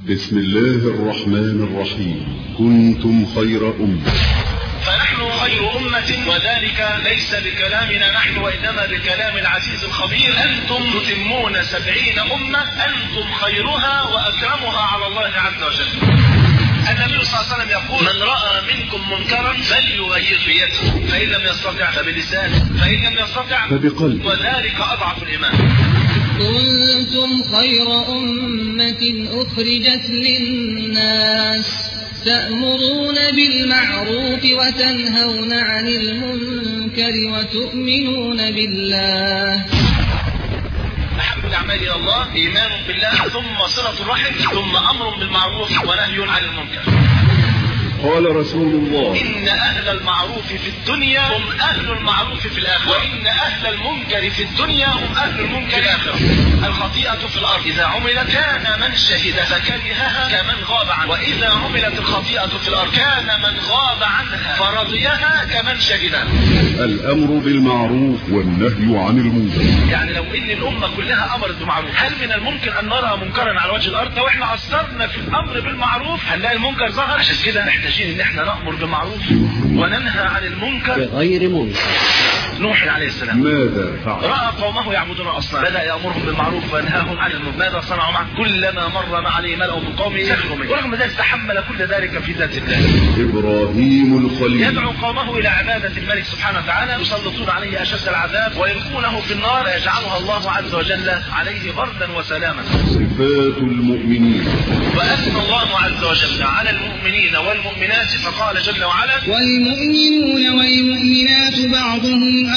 بسم الله الرحمن الرحيم كنتم خير أمة فنحن خير أمة وذلك ليس بكلامنا نحن وإنما بكلام العزيز الخبير أنتم تتمون سبعين أمة أنتم خيرها وأكرمها على الله عز وجل النبي صلى الله عليه وسلم يقول من رأى منكم منكرا فليغير بيده فإن لم يستطع فبلسانه فإن لم يستطع فبقلبه وذلك أضعف الإيمان كنتم خير أمة أخرجت للناس تأمرون بالمعروف وتنهون عن المنكر وتؤمنون بالله أحب الأعمال إلى الله إيمان بالله ثم صلة الرحم ثم أمر بالمعروف ونهي عن المنكر قال رسول الله إن أهل المعروف في الدنيا هم أهل المعروف في الآخرة وإن أهل المنكر في الدنيا هم أهل المنكر في الآخرة الخطيئة في الأرض إذا عملت كان من شهد فكرهها كمن غاب عنها وإذا عملت الخطيئة في الأرض كان من غاب عنها فرضيها كمن شهدها الأمر بالمعروف والنهي عن المنكر يعني لو ان الامه كلها امرت بالمعروف هل من الممكن ان نرى منكرا على وجه الارض لو احنا قصرنا في الامر بالمعروف هنلاقي المنكر ظهر عشان كده محتاجين ان احنا نامر بالمعروف وننهى عن المنكر بغير منكر نوح عليه السلام ماذا فعل راى قومه يعبدون الاصنام بدا يامرهم بالمعروف وينهاهم عن المنكر ماذا صنعوا معه كلما مر ما عليه ملأ من قومه سخروا منه ورغم ذلك تحمل كل ذلك في ذات الله إبراهيم الخليل يدعو قومه الى عباده الملك سبحانه وتعالى يسلطون عليه اشد العذاب ويلقونه في النار فيجعلها الله عز وجل عليه بردا وسلاما صفات المؤمنين وأثنى الله عز وجل على المؤمنين والمؤمنات فقال جل وعلا والمؤمنون والمؤمنات بعضهم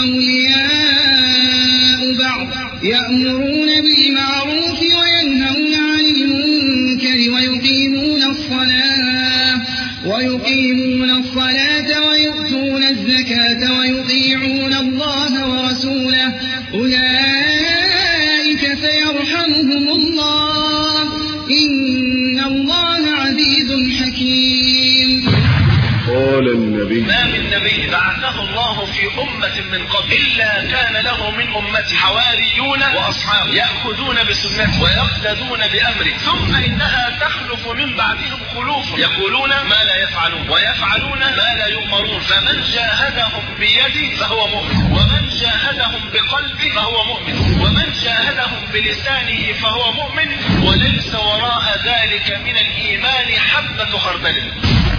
أولياء بعض يأمرون بالمعروف وينهون عن المنكر ويقيمون الصلاة ويقيمون الصلاة ويؤتون الزكاة ويطيعون الله ورسوله أولئك سيرحمهم الله إن الله عزيز حكيم قال النبي ما من نبي بعثه الله في أمة من قبل إلا كان له من أمته حواريون وأصحاب يأخذون بسنته ويقتدون بأمره ثم إنها تخلف من بعدهم خلوف يقولون ما لا يفعلون ويفعلون ما لا يؤمرون فمن جاهدهم بيده فهو مؤمن ومن جاهدهم بقلبه فهو مؤمن ومن جاهدهم بلسانه فهو مؤمن وليس وراء ذلك من الإيمان حبة خردل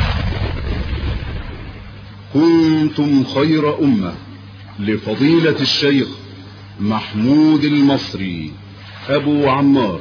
كنتم خير أمة لفضيلة الشيخ محمود المصري أبو عمار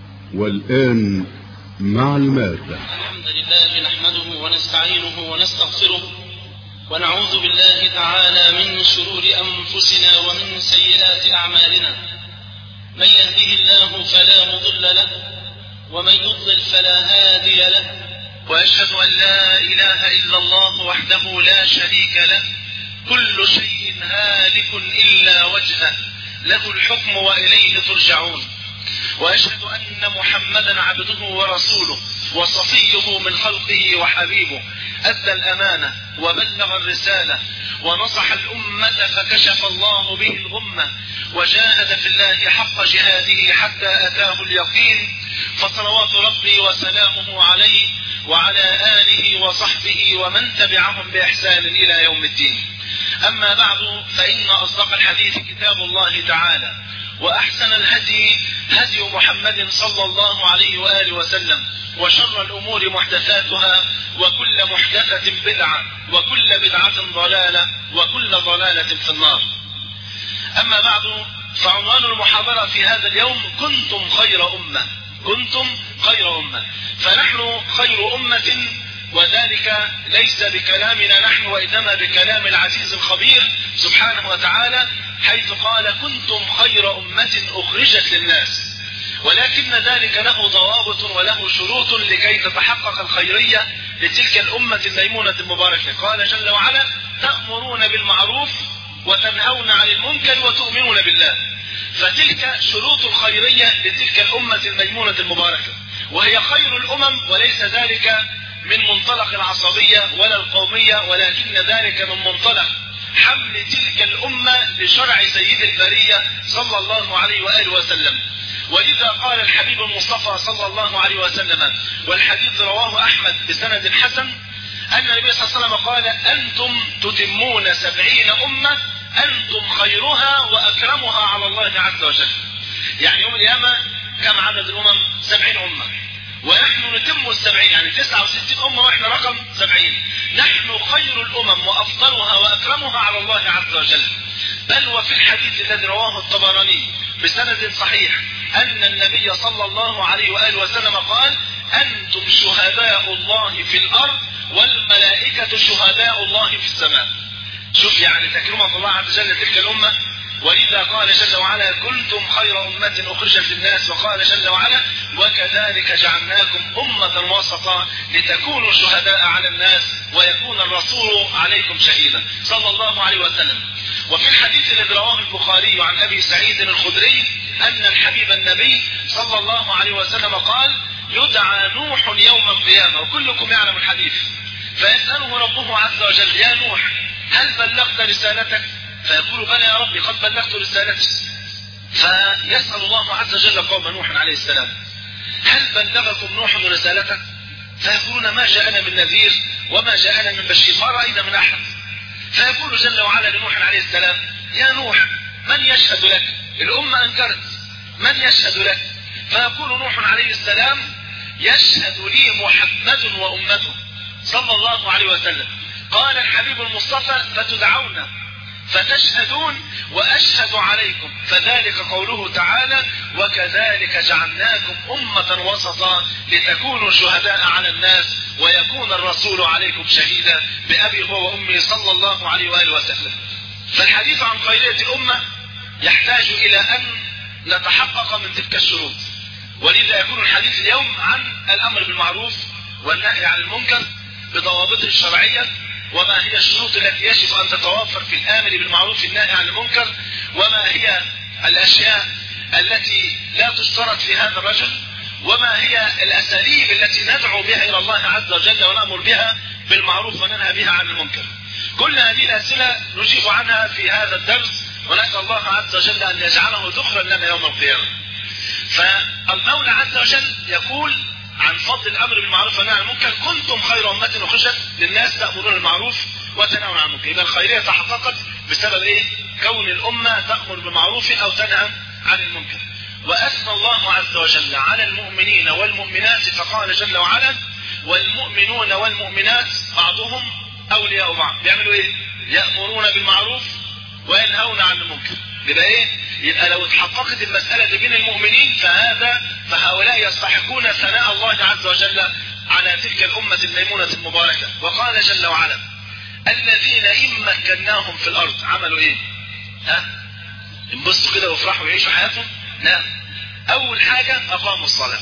والآن مع المادة الحمد لله نحمده ونستعينه ونستغفره ونعوذ بالله تعالى من شرور أنفسنا ومن سيئات أعمالنا من يهده الله فلا مضل له ومن يضلل فلا هادي له وأشهد أن لا إله إلا الله وحده لا شريك له كل شيء هالك إلا وجهه له الحكم وإليه ترجعون وأشهد أن محمدا عبده ورسوله وصفيه من خلقه وحبيبه أدى الأمانة وبلغ الرسالة ونصح الأمة فكشف الله به الغمة وجاهد في الله حق جهاده حتى أتاه اليقين فصلوات ربي وسلامه عليه وعلى آله وصحبه ومن تبعهم بإحسان إلى يوم الدين أما بعد فإن أصدق الحديث كتاب الله تعالى وأحسن الهدي هدي محمد صلى الله عليه وآله وسلم وشر الأمور محدثاتها وكل محدثة بدعة وكل بدعة ضلالة وكل ضلالة في النار أما بعد فعنوان المحاضرة في هذا اليوم كنتم خير أمة كنتم خير أمة فنحن خير أمة وذلك ليس بكلامنا نحن وإنما بكلام العزيز الخبير سبحانه وتعالى حيث قال كنتم خير أمة أخرجت للناس ولكن ذلك له ضوابط وله شروط لكي تتحقق الخيرية لتلك الأمة الميمونة المباركة قال جل وعلا تأمرون بالمعروف وتنهون عن المنكر وتؤمنون بالله فتلك شروط الخيرية لتلك الأمة الميمونة المباركة وهي خير الأمم وليس ذلك من منطلق العصبية ولا القومية ولكن ذلك من منطلق حمل تلك الأمة لشرع سيد البرية صلى الله عليه وآله وسلم ولذا قال الحبيب المصطفى صلى الله عليه وسلم والحديث رواه أحمد بسند حسن أن النبي صلى الله عليه وسلم قال أنتم تتمون سبعين أمة أنتم خيرها وأكرمها على الله عز وجل يعني يوم القيامة كم عدد الأمم سبعين أمة ونحن نتم السبعين يعني تسعة وستين أمة وإحنا رقم سبعين نحن خير الأمم وأفضلها وأكرمها على الله عز وجل بل وفي الحديث الذي رواه الطبراني بسند صحيح أن النبي صلى الله عليه وآله وسلم قال أنتم شهداء الله في الأرض والملائكة شهداء الله في السماء شوف يعني تكرمة الله عز وجل تلك الأمة ولذا قال جل وعلا كنتم خير أمة أخرجت للناس وقال جل وعلا وكذلك جعلناكم أمة وسطا لتكونوا شهداء على الناس ويكون الرسول عليكم شهيدا صلى الله عليه وسلم وفي الحديث الذي رواه البخاري عن أبي سعيد الخدري أن الحبيب النبي صلى الله عليه وسلم قال يدعى نوح يوم القيامة وكلكم يعلم الحديث فيسأله ربه عز وجل يا نوح هل بلغت رسالتك فيقول بلى يا ربي قد بلغت رسالتي فيسأل الله عز وجل قوم نوح عليه السلام هل بلغكم نوح رسالته فيقولون ما جاءنا من نذير وما جاءنا من بشير ما رأينا من أحد فيقول جل وعلا لنوح عليه السلام يا نوح من يشهد لك الأمة أنكرت من يشهد لك فيقول نوح عليه السلام يشهد لي محمد وأمته صلى الله عليه وسلم قال الحبيب المصطفى فتدعون فتشهدون واشهد عليكم فذلك قوله تعالى وكذلك جعلناكم امه وسطا لتكونوا شهداء على الناس ويكون الرسول عليكم شهيدا بابي هو وامي صلى الله عليه واله وسلم فالحديث عن خيريه الامه يحتاج الى ان نتحقق من تلك الشروط ولذا يكون الحديث اليوم عن الامر بالمعروف والنهي عن المنكر بضوابطه الشرعيه وما هي الشروط التي يجب ان تتوفر في الامر بالمعروف النهي عن المنكر وما هي الاشياء التي لا تشترط في هذا الرجل وما هي الاساليب التي ندعو بها الى الله عز وجل ونامر بها بالمعروف وننهى بها عن المنكر كل هذه الاسئله نجيب عنها في هذا الدرس ونسال الله عز وجل ان يجعله ذخرا لنا يوم القيامه فالمولى عز وجل يقول عن فضل الامر بالمعروف والنهي عن المنكر كنتم خير امه اخرجت للناس تامرون بالمعروف وتنهون عن المنكر يبقى الخيريه تحققت بسبب ايه؟ كون الامه تامر بالمعروف او تنهى عن المنكر واثنى الله عز وجل على المؤمنين والمؤمنات فقال جل وعلا والمؤمنون والمؤمنات بعضهم اولياء بعض بيعملوا ايه؟ يامرون بالمعروف وينهون عن المنكر يبقى ايه؟ يبقى لو اتحققت المسألة دي بين المؤمنين فهذا فهؤلاء يستحقون ثناء الله عز وجل على تلك الأمة الميمونة المباركة وقال جل وعلا الذين إن مكناهم في الأرض عملوا إيه؟ ها؟ انبسطوا كده وافرحوا ويعيشوا حياتهم؟ لا أول حاجة أقاموا الصلاة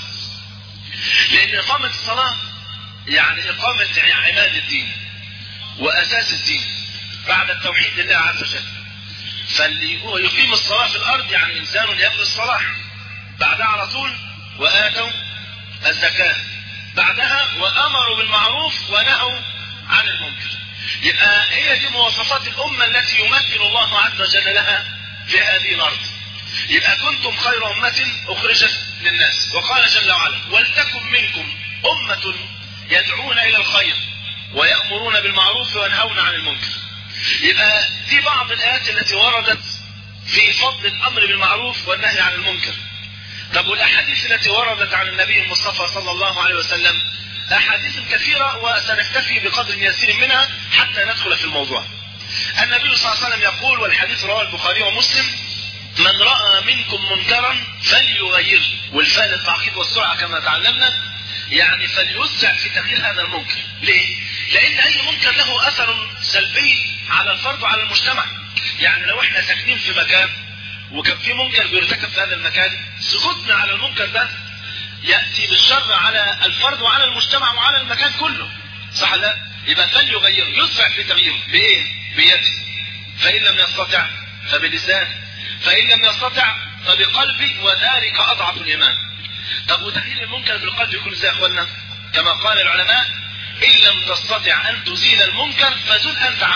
لأن إقامة الصلاة يعني إقامة عماد الدين وأساس الدين بعد التوحيد لله عز وجل فاللي هو يقيم الصلاة في الأرض يعني إنسان يبني الصلاح بعدها على طول وآتوا الزكاة بعدها وأمروا بالمعروف ونهوا عن المنكر يبقى هي دي مواصفات الأمة التي يمكن الله عز وجل لها في هذه الأرض يبقى كنتم خير أمة أخرجت للناس وقال جل وعلا ولتكن منكم أمة يدعون إلى الخير ويأمرون بالمعروف وينهون عن المنكر يبقى دي بعض الآيات التي وردت في فضل الأمر بالمعروف والنهي عن المنكر طب والأحاديث التي وردت عن النبي المصطفى صلى الله عليه وسلم أحاديث كثيرة وسنكتفي بقدر يسير منها حتى ندخل في الموضوع النبي صلى الله عليه وسلم يقول والحديث رواه البخاري ومسلم من رأى منكم منكرا فليغيره والفاء للتعقيد والسرعة كما تعلمنا يعني فليسرع في تغيير هذا المنكر ليه؟ لأن أي منكر له أثر سلبي على الفرد وعلى المجتمع يعني لو احنا ساكنين في مكان وكان في منكر بيرتكب في هذا المكان سكوتنا على المنكر ده يأتي بالشر على الفرد وعلى المجتمع وعلى المكان كله صح لا يبقى فليغيره يسرع في تغييره بإيه بيده فإن لم يستطع فبلسانه فإن لم يستطع فبقلبه وذلك أضعف الإيمان طب وتغيير المنكر بالقلب يكون ازاي يا اخوانا كما قال العلماء ان لم تستطع ان تزيل المنكر فزل انت عنه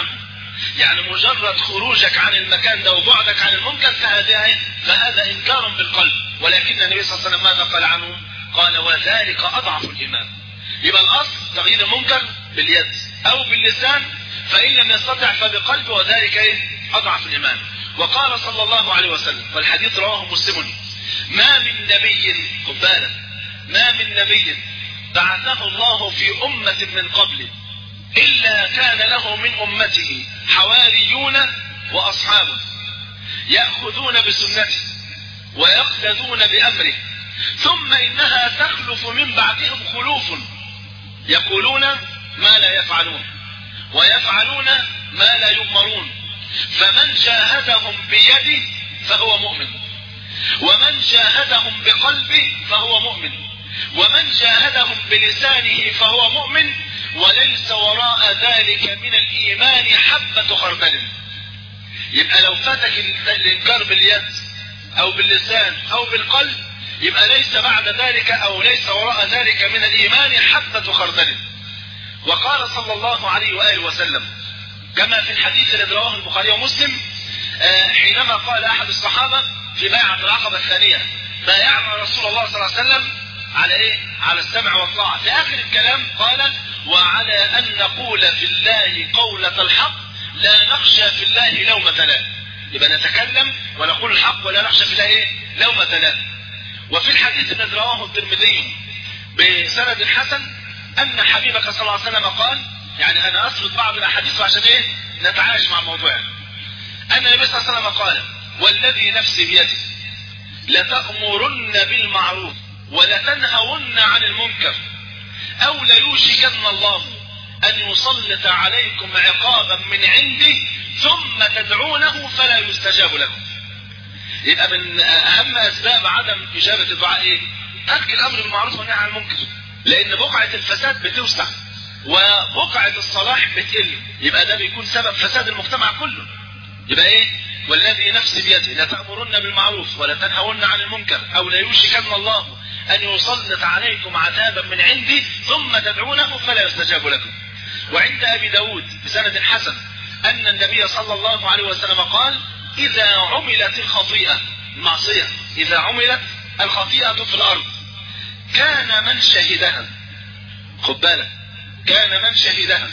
يعني مجرد خروجك عن المكان ده وبعدك عن المنكر فهذا فهذا انكار بالقلب ولكن النبي صلى الله عليه وسلم ماذا قال عنه؟ قال وذلك اضعف الايمان يبقى الاصل تغيير المنكر باليد او باللسان فان لم يستطع فبقلب وذلك ايه؟ اضعف الايمان وقال صلى الله عليه وسلم والحديث رواه مسلم ما من نبي خد بالك ما من نبي بعثه الله في امه من قبله إلا كان له من أمته حواريون وأصحابه يأخذون بسنته ويقتدون بأمره ثم إنها تخلف من بعدهم خلوف يقولون ما لا يفعلون ويفعلون ما لا يؤمرون فمن جاهدهم بيده فهو مؤمن ومن جاهدهم بقلبه فهو مؤمن ومن جاهدهم بلسانه فهو مؤمن وليس وراء ذلك من الايمان حبة خردل يبقى لو فاتك الانكار باليد او باللسان او بالقلب يبقى ليس بعد ذلك او ليس وراء ذلك من الايمان حبة خردل وقال صلى الله عليه واله وسلم كما في الحديث الذي رواه البخاري ومسلم حينما قال احد الصحابه في بيعه العقبه الثانيه بايعنا رسول الله صلى الله عليه وسلم على ايه؟ على السمع والطاعه في اخر الكلام قال وعلى ان نقول في الله قولة الحق لا نخشى في الله لومة لائم يبقى نتكلم ونقول الحق ولا نخشى في الله ايه؟ لومة لائم وفي الحديث الذي رواه الترمذي بسند حسن ان حبيبك صلى الله عليه وسلم قال يعني انا اسرد بعض الاحاديث عشان ايه؟ نتعايش مع الموضوع ان النبي صلى الله عليه وسلم قال والذي نفسي بيده لتأمرن بالمعروف ولتنهون عن المنكر او ليوشكن الله ان يسلط عليكم عقابا من عنده ثم تدعونه فلا يستجاب لكم يبقى من اهم اسباب عدم اجابه الدعاء ايه ترك الامر بالمعروف والنهي عن المنكر لان بقعه الفساد بتوسع وبقعه الصلاح بتقل يبقى ده بيكون سبب فساد المجتمع كله يبقى ايه والذي نفسي بيده لتأمرن بالمعروف ولا تنهون عن المنكر او ليوشكن الله ان يسلط عليكم عذابا من عندي ثم تدعونه فلا يستجاب لكم وعند ابي داود بسند حسن ان النبي صلى الله عليه وسلم قال اذا عملت الخطيئة المعصية اذا عملت الخطيئة في الارض كان من شهدها خد بالك كان من شهدها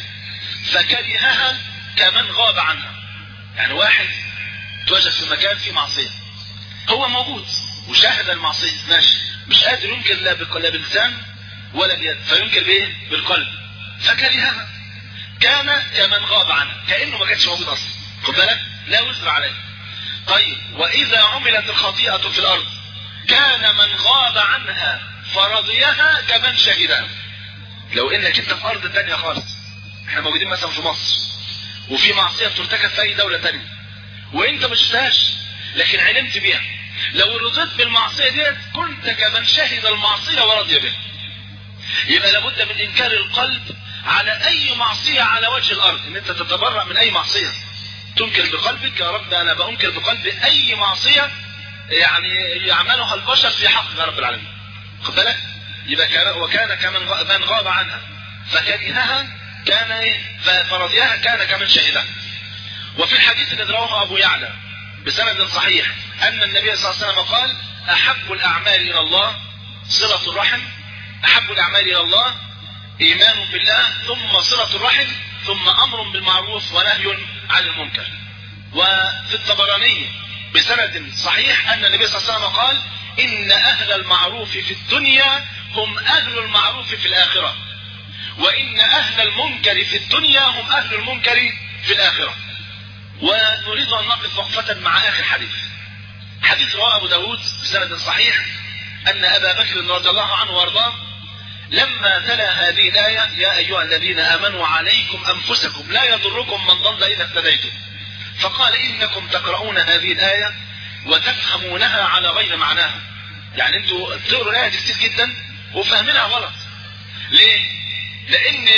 فكرهها كمن غاب عنها يعني واحد توجد في مكان فيه معصية هو موجود وشاهد المعصية ماشي مش قادر ينكر لا باللسان ولا بيد فينكر بايه بالقلب فكرهها كان كمن غاب عنها كانه ما كانش موجود اصلا خد بالك لا وزر عليه طيب واذا عملت الخطيئه في الارض كان من غاب عنها فرضيها كمن شهدها لو انك انت في ارض تانية خالص احنا موجودين مثلا في مصر وفي معصيه بترتكب في اي دوله تانية وانت ما شفتهاش لكن علمت بيها لو رضيت بالمعصية ديت كنت كمن شهد المعصية ورضي بها يبقى لابد من انكار القلب على اي معصية على وجه الارض ان انت تتبرأ من اي معصية تنكر بقلبك يا رب انا بانكر بقلبي اي معصية يعني يعملها البشر في حق رب العالمين خد بالك يبقى كان وكان كمن من غاب عنها فكرهها كان ايه فرضيها كان كمن شهدها وفي الحديث الذي رواه ابو يعلى بسند صحيح ان النبي صلى الله عليه وسلم قال احب الاعمال الى الله صلة الرحم احب الاعمال الى الله ايمان بالله ثم صلة الرحم ثم امر بالمعروف ونهي عن المنكر وفي الطبراني بسند صحيح ان النبي صلى الله عليه وسلم قال ان اهل المعروف في الدنيا هم اهل المعروف في الاخرة وان اهل المنكر في الدنيا هم اهل المنكر في الاخرة ونريد ان نقف وقفة مع اخر حديث حديث رواه ابو داود بسند صحيح ان ابا بكر رضي الله عنه وارضاه لما تلا هذه الآية يا أيها الذين آمنوا عليكم أنفسكم لا يضركم من ضل إذا اهتديتم فقال إنكم تقرؤون هذه الآية وتفهمونها على غير معناها يعني انتوا تقروا الآية كتير جدا وفاهمينها غلط ليه؟ لأن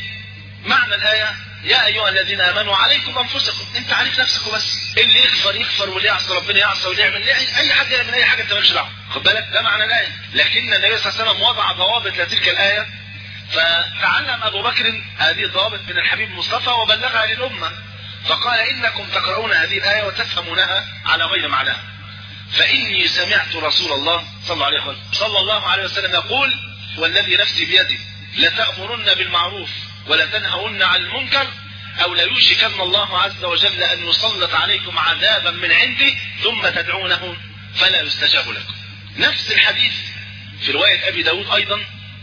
معنى الآية يا أيها الذين آمنوا عليكم أنفسكم أنت عليك نفسك وبس اللي يكفر يكفر واللي يعصى ربنا يعصى واللي يعمل أي حد يعمل أي حاجة أنت مالكش دعوة خد بالك ده معنى الآية لكن النبي صلى الله عليه وسلم وضع ضوابط لتلك الآية فتعلم أبو بكر هذه الضوابط من الحبيب المصطفى وبلغها للأمة فقال إنكم تقرؤون هذه الآية وتفهمونها على غير معناها فإني سمعت رسول الله صلى الله عليه وسلم صلى الله عليه وسلم يقول والذي نفسي بيده لتأمرن بالمعروف ولتنهون عن المنكر أو ليوشكن الله عز وجل أن يسلط عليكم عذابا من عنده ثم تدعونه فلا يستجاب لكم نفس الحديث في رواية أبي داود أيضا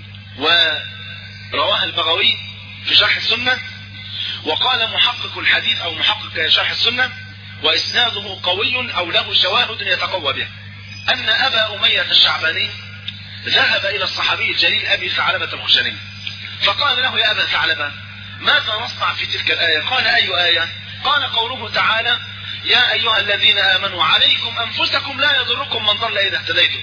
ورواها البغوي في شرح السنة وقال محقق الحديث أو محقق شرح السنة وإسناده قوي أو له شواهد يتقوى به أن أبا أمية الشعباني ذهب إلى الصحابي الجليل أبي ثعلبة الخشني فقال له يا أبا ثعلبة ماذا نصنع في تلك الآية قال أي آية قال قوله تعالى يا أيها الذين آمنوا عليكم أنفسكم لا يضركم من ضل إذا اهتديتم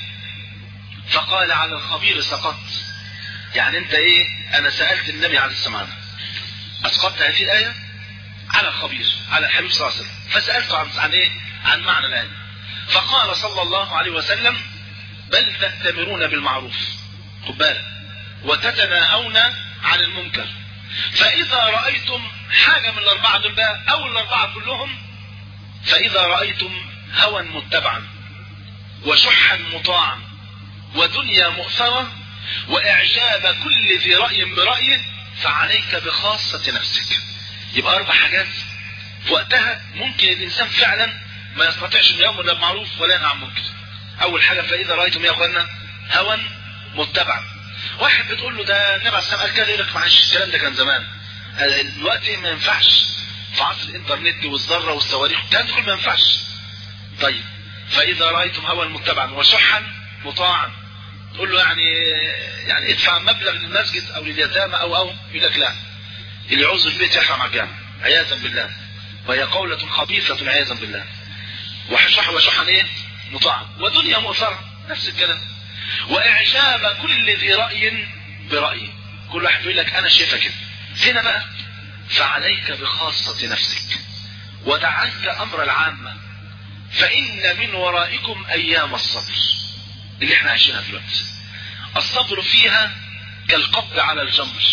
فقال على الخبير سقطت يعني انت ايه انا سألت النبي عليه الصلاة والسلام اسقطت هذه الآية على الخبير على الحبيب صلى الله عليه وسلم فسألته عن, عن ايه عن معنى الآية فقال صلى الله عليه وسلم بل تأتمرون بالمعروف خد بالك وتتناهون عن المنكر فإذا رأيتم حاجة من الأربعة دول بقى أو الأربعة كلهم فإذا رأيتم هوى متبعا وشحا مطاعا ودنيا مؤثرة وإعجاب كل ذي رأي برأيه فعليك بخاصة نفسك يبقى أربع حاجات في وقتها ممكن الإنسان فعلا ما يستطيعش أن يأمر بالمعروف ولا ينهى عن المنكر أول حاجة فإذا رأيتم يا أخوانا هوى متبعا واحد بتقول له ده النبي عليه الصلاه قال كده يقول لك معلش الكلام ده كان زمان دلوقتي ما ينفعش في عصر الانترنت والذره والصواريخ الكلام ده كله ما ينفعش طيب فاذا رايتم هوى متبعا وشحا مطاعا تقول له يعني يعني ادفع مبلغ للمسجد او لليتامى او او يقول لك لا اللي يعوز البيت يحرم على الجامع عياذا بالله وهي قولة خبيثة عياذا بالله وشح وشحا ايه مطاعا ودنيا مؤثرة نفس الكلام واعجاب كل ذي رأي برأيه كل واحد يقول لك انا شايفها كده هنا بقى فعليك بخاصة نفسك ودعك امر العامة فان من ورائكم ايام الصبر اللي احنا عايشينها دلوقتي الصبر فيها كالقبض على الجمر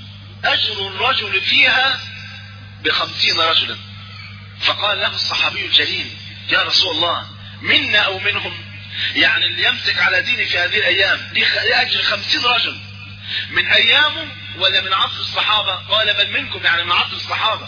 اجر الرجل فيها بخمسين رجلا فقال له الصحابي الجليل يا رسول الله منا او منهم يعني اللي يمسك على ديني في هذه الايام دي اجر خمسين رجل من ايامه ولا من عصر الصحابة قال بل منكم يعني من عصر الصحابة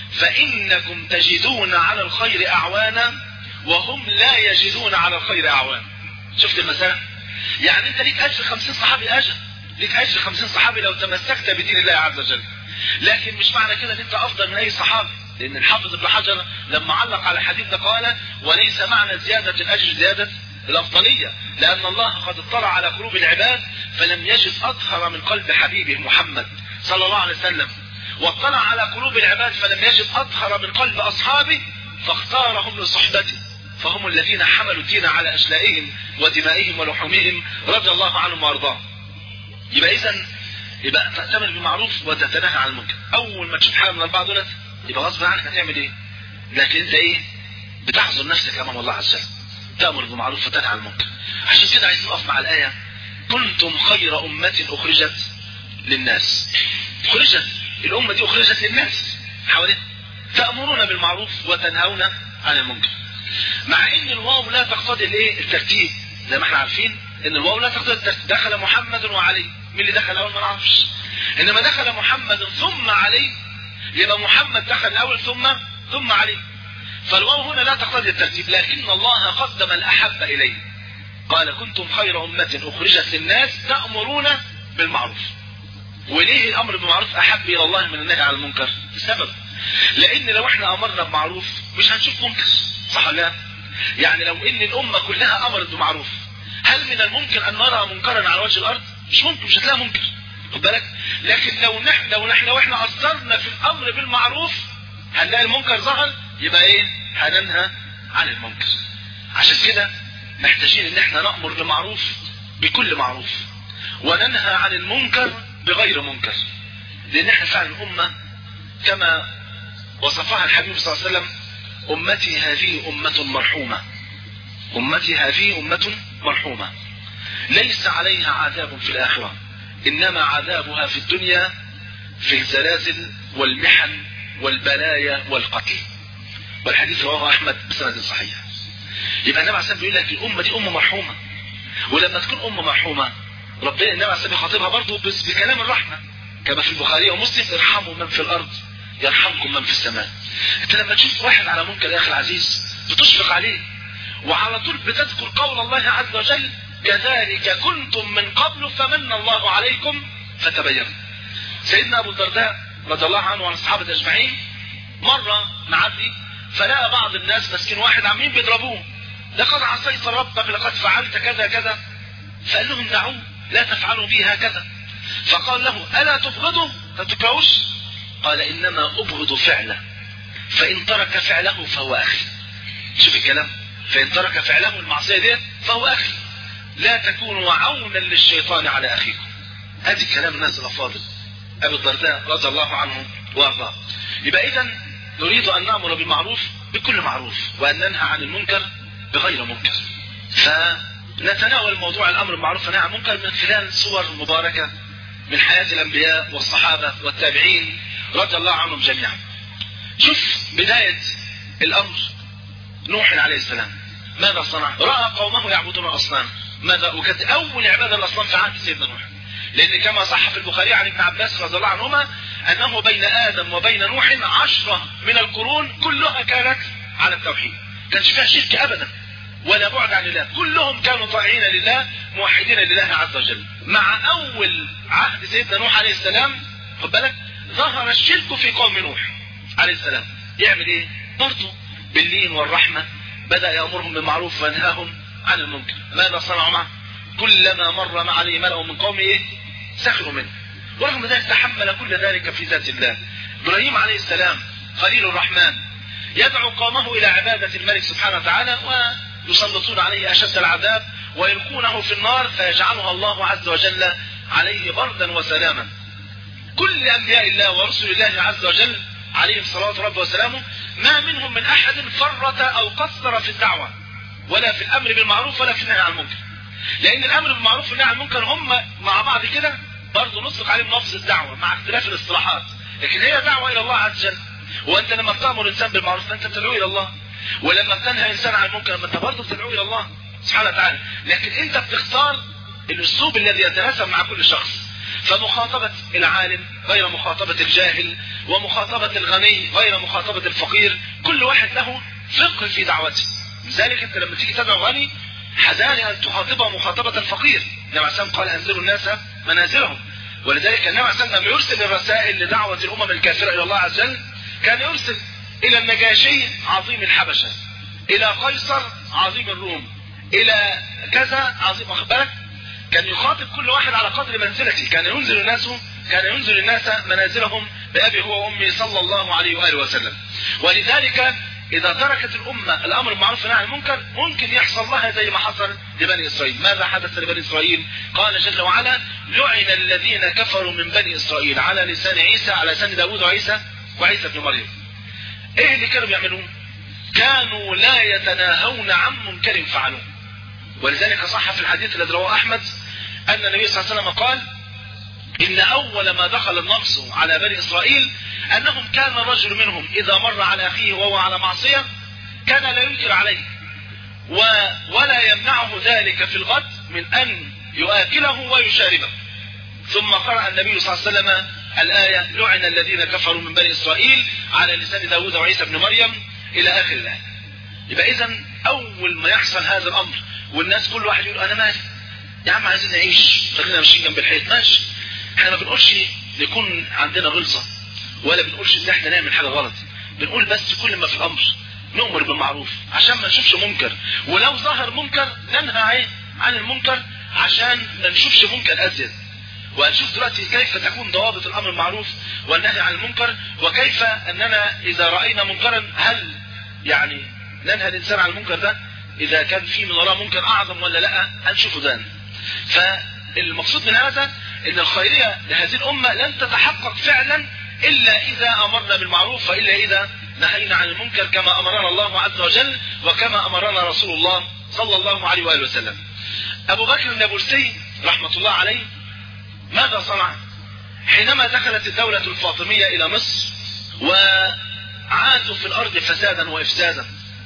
فانكم تجدون على الخير اعوانا وهم لا يجدون على الخير اعوانا شفت المسألة يعني انت ليك اجر خمسين صحابي اجر ليك اجر خمسين صحابي لو تمسكت بدين الله عز وجل لكن مش معنى كده ان انت افضل من اي صحابي لان الحافظ ابن حجر لما علق على الحديث ده قال وليس معنى زيادة الاجر زيادة الأفضلية لأن الله قد اطلع على قلوب العباد فلم يجد أطهر من قلب حبيبه محمد صلى الله عليه وسلم واطلع على قلوب العباد فلم يجد أطهر من قلب أصحابه فاختارهم لصحبته فهم الذين حملوا الدين على أشلائهم ودمائهم ولحومهم رضي الله عنهم وأرضاهم يبقى إذا يبقى تأتمر بالمعروف وتتناهى عن المنكر أول ما تشوف حاجة من الأربعة دولت يبقى غصب عنك هتعمل إيه؟ لكن أنت إيه؟ بتحظر نفسك أمام الله عز وجل تأمر بالمعروف وتنهى عن المنكر عشان كده عايزين نقف مع الآية كنتم خير أمة أخرجت للناس أخرجت الأمة دي أخرجت للناس حوالين تأمرون بالمعروف وتنهون عن المنكر مع ان الواو لا تقتضي الايه الترتيب زي ما احنا عارفين ان الواو لا تقتضي الترتيب دخل محمد وعلي مين اللي دخل اول ما نعرفش انما دخل محمد ثم علي يبقى محمد دخل الاول ثم ثم علي فالواو هنا لا تقتضي الترتيب لكن الله قدم الأحب إليه قال كنتم خير أمة أخرجت للناس تأمرون بالمعروف وليه الأمر بالمعروف أحب إلى الله من النهي عن المنكر السبب لأن لو احنا أمرنا بمعروف مش هنشوف منكر صح ولا لا يعني لو ان الأمة كلها أمرت بمعروف هل من الممكن أن نرى منكرا على وجه الأرض مش ممكن مش هتلاقي منكر خد بالك لكن لو نحن لو نحن لو احنا أصدرنا في الأمر بالمعروف هنلاقي المنكر ظهر يبقى ايه هننهى عن المنكر عشان كده محتاجين ان احنا نأمر بالمعروف بكل معروف وننهى عن المنكر بغير منكر لان احنا فعلا امة كما وصفها الحبيب صلى الله عليه وسلم امتي هذه امة مرحومة امتي هذه امة مرحومة ليس عليها عذاب في الاخرة انما عذابها في الدنيا في الزلازل والمحن والبلايا والقتل والحديث رواه احمد بسند صحيح يبقى النبي عليه الصلاه بيقول لك الامه دي امه مرحومه ولما تكون امه مرحومه ربنا النبي عليه الصلاه يخاطبها برضه بكلام الرحمه كما في البخاري ومسلم ارحموا من في الارض يرحمكم من في السماء انت لما تشوف واحد على منكر يا اخي العزيز بتشفق عليه وعلى طول بتذكر قول الله عز وجل كذلك كنتم من قبل فمن الله عليكم فتبينوا سيدنا ابو الدرداء رضي الله عنه وعن الصحابه اجمعين مره معدي فلقى بعض الناس ماسكين واحد عاملين بيضربوه لقد عصيت ربك لقد فعلت كذا كذا فقال لهم دعوه لا تفعلوا بي هكذا فقال له الا تبغضه تتكوش قال انما ابغض فعله فان ترك فعله فهو اخي شوف الكلام فان ترك فعله المعصيه دي فهو اخي لا تكونوا عونا للشيطان على اخيكم ادي كلام الناس الافاضل ابي الدرداء رضي الله عنه وارضاه يبقى اذا نريد ان نامر بالمعروف بكل معروف وان ننهى عن المنكر بغير منكر فنتناول موضوع الامر بالمعروف والنهي عن المنكر من خلال صور مباركه من حياه الانبياء والصحابه والتابعين رضي الله عنهم جميعا شوف بدايه الامر نوح عليه السلام ماذا صنع راى قومه يعبدون الاصنام ماذا وكانت اول عباده الاصنام في عهد سيدنا نوح لان كما صح في البخاري عن ابن عباس رضي الله عنهما انه بين ادم وبين نوح عشرة من القرون كلها كانت على التوحيد كانش فيها شرك ابدا ولا بعد عن الله كلهم كانوا طائعين لله موحدين لله عز وجل مع اول عهد سيدنا نوح عليه السلام خد بالك ظهر الشرك في قوم نوح عليه السلام يعمل ايه برضه باللين والرحمه بدا يامرهم بالمعروف وينهاهم عن المنكر ماذا صنعوا معه كلما مر مع عليه ملأ من قومه ايه سخروا منه ورغم ذلك تحمل كل ذلك في ذات الله ابراهيم عليه السلام خليل الرحمن يدعو قومه الى عبادة الملك سبحانه وتعالى ويسلطون عليه اشد العذاب ويلقونه في النار فيجعلها الله عز وجل عليه بردا وسلاما كل انبياء الله ورسل الله عز وجل عليهم صلوات ربه وسلامه ما منهم من احد فرط او قصر في الدعوه ولا في الامر بالمعروف ولا في النهي عن المنكر لان الامر بالمعروف والنهي عن المنكر هم مع بعض كده برضه نطلق عليهم لفظ الدعوه مع اختلاف الاصطلاحات لكن هي دعوه الى الله عز وجل وانت لما بتامر الانسان بالمعروف فانت تدعو الى الله ولما بتنهى انسان عن المنكر انت برضه بتدعو الى الله سبحانه وتعالى لكن انت بتختار الاسلوب الذي يتناسب مع كل شخص فمخاطبة العالم غير مخاطبة الجاهل ومخاطبة الغني غير مخاطبة الفقير كل واحد له فقه في دعوته لذلك انت لما تيجي تدعو غني حذاري ان تخاطبه مخاطبة الفقير النبي عليه الصلاة قال انزلوا الناس منازلهم ولذلك النبي عليه الصلاة لما يرسل الرسائل لدعوة الامم الكافرة الى الله عز وجل كان يرسل الى النجاشي عظيم الحبشة الى قيصر عظيم الروم الى كذا عظيم اخبارك كان يخاطب كل واحد على قدر منزلته كان ينزل الناس كان ينزل الناس منازلهم بأبي هو وأمي صلى الله عليه وآله وسلم ولذلك إذا تركت الأمة الأمر بالمعروف والنهي عن المنكر ممكن يحصل لها زي ما حصل لبني إسرائيل ماذا حدث لبني إسرائيل قال جل وعلا لعن الذين كفروا من بني إسرائيل على لسان عيسى على لسان داود وعيسى وعيسى بن مريم إيه اللي كانوا بيعملون كانوا لا يتناهون عن منكر فعلوه ولذلك صح في الحديث الذي رواه احمد ان النبي صلى الله عليه وسلم قال ان اول ما دخل النقص على بني اسرائيل انهم كان الرجل منهم اذا مر على اخيه وهو على معصيه كان لا ينكر عليه و ولا يمنعه ذلك في الغد من ان يؤكله ويشاربه ثم قرأ النبي صلى الله عليه وسلم الآية لعن الذين كفروا من بني إسرائيل على لسان داود وعيسى بن مريم إلى آخر الآية يبقى إذا أول ما يحصل هذا الأمر والناس كل واحد يقول انا مالي يا عم عايزين نعيش خلينا ماشيين جنب الحيط ماشي احنا ما بنقولش نكون عندنا غلظه ولا بنقولش ان احنا نعمل حاجه غلط بنقول بس كل ما في الامر نؤمر بالمعروف عشان ما نشوفش منكر ولو ظهر منكر ننهى عن المنكر عشان ما نشوفش منكر ازيد وهنشوف دلوقتي كيف تكون ضوابط الامر بالمعروف والنهي عن المنكر وكيف اننا اذا راينا منكرا هل يعني ننهى الانسان عن المنكر ده اذا كان في من وراه منكر اعظم ولا لا هنشوفه ده فالمقصود من هذا ان الخيريه لهذه الامه لن تتحقق فعلا الا اذا امرنا بالمعروف والا اذا نهينا عن المنكر كما امرنا الله عز وجل وكما امرنا رسول الله صلى الله عليه واله وسلم. ابو بكر النابلسي رحمه الله عليه ماذا صنع؟ حينما دخلت الدوله الفاطميه الى مصر وعاثوا في الارض فسادا وافسادا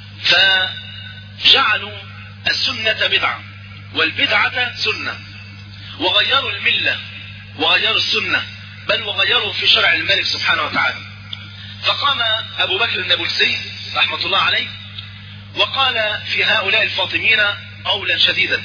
فجعلوا السنة بدعة والبدعة سنة وغيروا الملة وغيروا السنة بل وغيروا في شرع الملك سبحانه وتعالى فقام ابو بكر النابلسي رحمة الله عليه وقال في هؤلاء الفاطميين قولا شديدا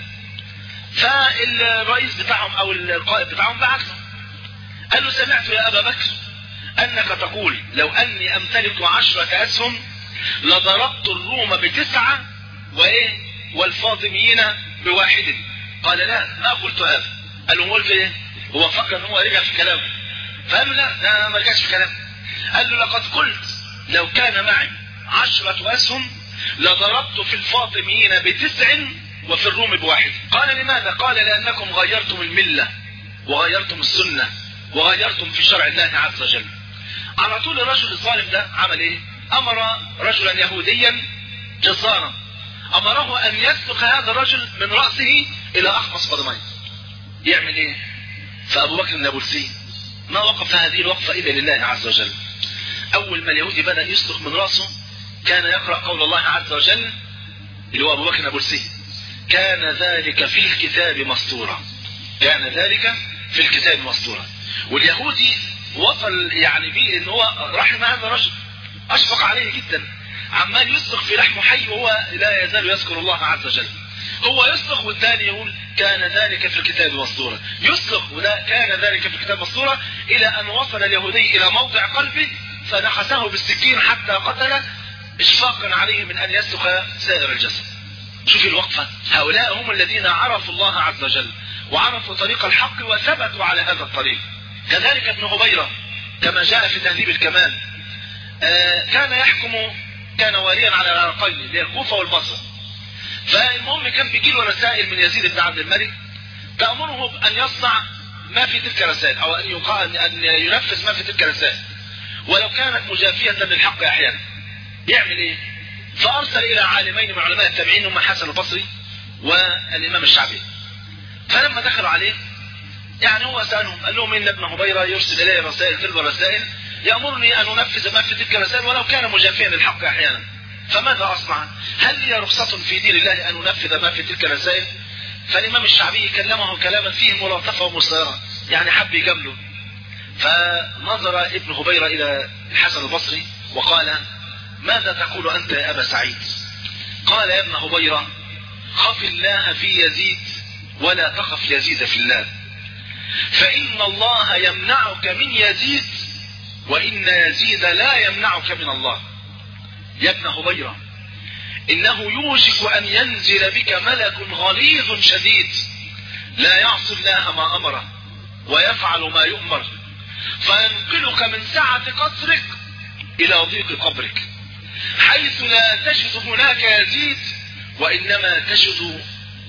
فالرئيس بتاعهم او القائد بتاعهم بعثه قال له سمعت يا ابا بكر انك تقول لو اني امتلك عشرة اسهم لضربت الروم بتسعة وايه والفاطميين بواحد قال لا ما قلت هذا قال له قلت ايه هو فكر ان هو رجع في كلامه فقال له لا ده ما رجعش في كلامه قال له لقد قلت لو كان معي عشرة اسهم لضربت في الفاطميين بتسع وفي الروم بواحد قال لماذا قال لانكم غيرتم الملة وغيرتم السنة وغيرتم في شرع الله عز وجل على طول الرجل الظالم ده عمل ايه امر رجلا يهوديا جزارا امره ان يسلق هذا الرجل من رأسه الى احمص قدميه يعمل ايه فابو بكر النابلسي ما وقف هذه الوقفة الا لله عز وجل اول ما اليهودي بدأ يسلق من رأسه كان يقرأ قول الله عز وجل اللي هو ابو بكر النابلسي كان ذلك في الكتاب مسطورا كان ذلك في الكتاب مسطورا واليهودي وصل يعني بيه ان هو رحم هذا الرجل اشفق عليه جدا عمال يصرخ في لحمه حي وهو لا يزال يذكر الله عز وجل هو يصرخ والثاني يقول كان ذلك في الكتاب مسطورا يصرخ ولا كان ذلك في الكتاب مسطورا الى ان وصل اليهودي الى موضع قلبه فنحسه بالسكين حتى قتله اشفاقا عليه من ان يسلخ سائر الجسد شوف الوقفة هؤلاء هم الذين عرفوا الله عز وجل وعرفوا طريق الحق وثبتوا على هذا الطريق كذلك ابن هبيرة كما جاء في تهذيب الكمال آه كان يحكم كان واليا على العراقين اللي هي الكوفة والبصرة فالمهم كان بيجي له رسائل من يزيد بن عبد الملك تأمره بأن يصنع ما في تلك الرسائل أو أن يقال أن ينفذ ما في تلك الرسائل ولو كانت مجافية للحق أحيانا يعمل إيه؟ فأرسل إلى عالمين من علماء التابعين هم حسن البصري والإمام الشعبي فلما دخلوا عليه يعني هو سألهم قال لهم إن ابن هبيرة يرسل إلي رسائل تلك الرسائل يأمرني أن أنفذ ما في تلك الرسائل ولو كان مجافيا للحق أحيانا فماذا أصنع؟ هل لي رخصة في دين الله أن أنفذ ما في تلك الرسائل؟ فالإمام الشعبي كلمه كلاما فيه ملاطفة ومصيرة يعني حب يجامله فنظر ابن هبيرة إلى الحسن البصري وقال ماذا تقول أنت يا أبا سعيد قال يا ابن هبيرة خف الله في يزيد ولا تخف يزيد في الله فإن الله يمنعك من يزيد وإن يزيد لا يمنعك من الله يا ابن هبيرة إنه يوشك أن ينزل بك ملك غليظ شديد لا يعصي الله ما أمره ويفعل ما يؤمر فينقلك من سعة قصرك إلى ضيق قبرك حيث لا تجد هناك يزيد وإنما تجد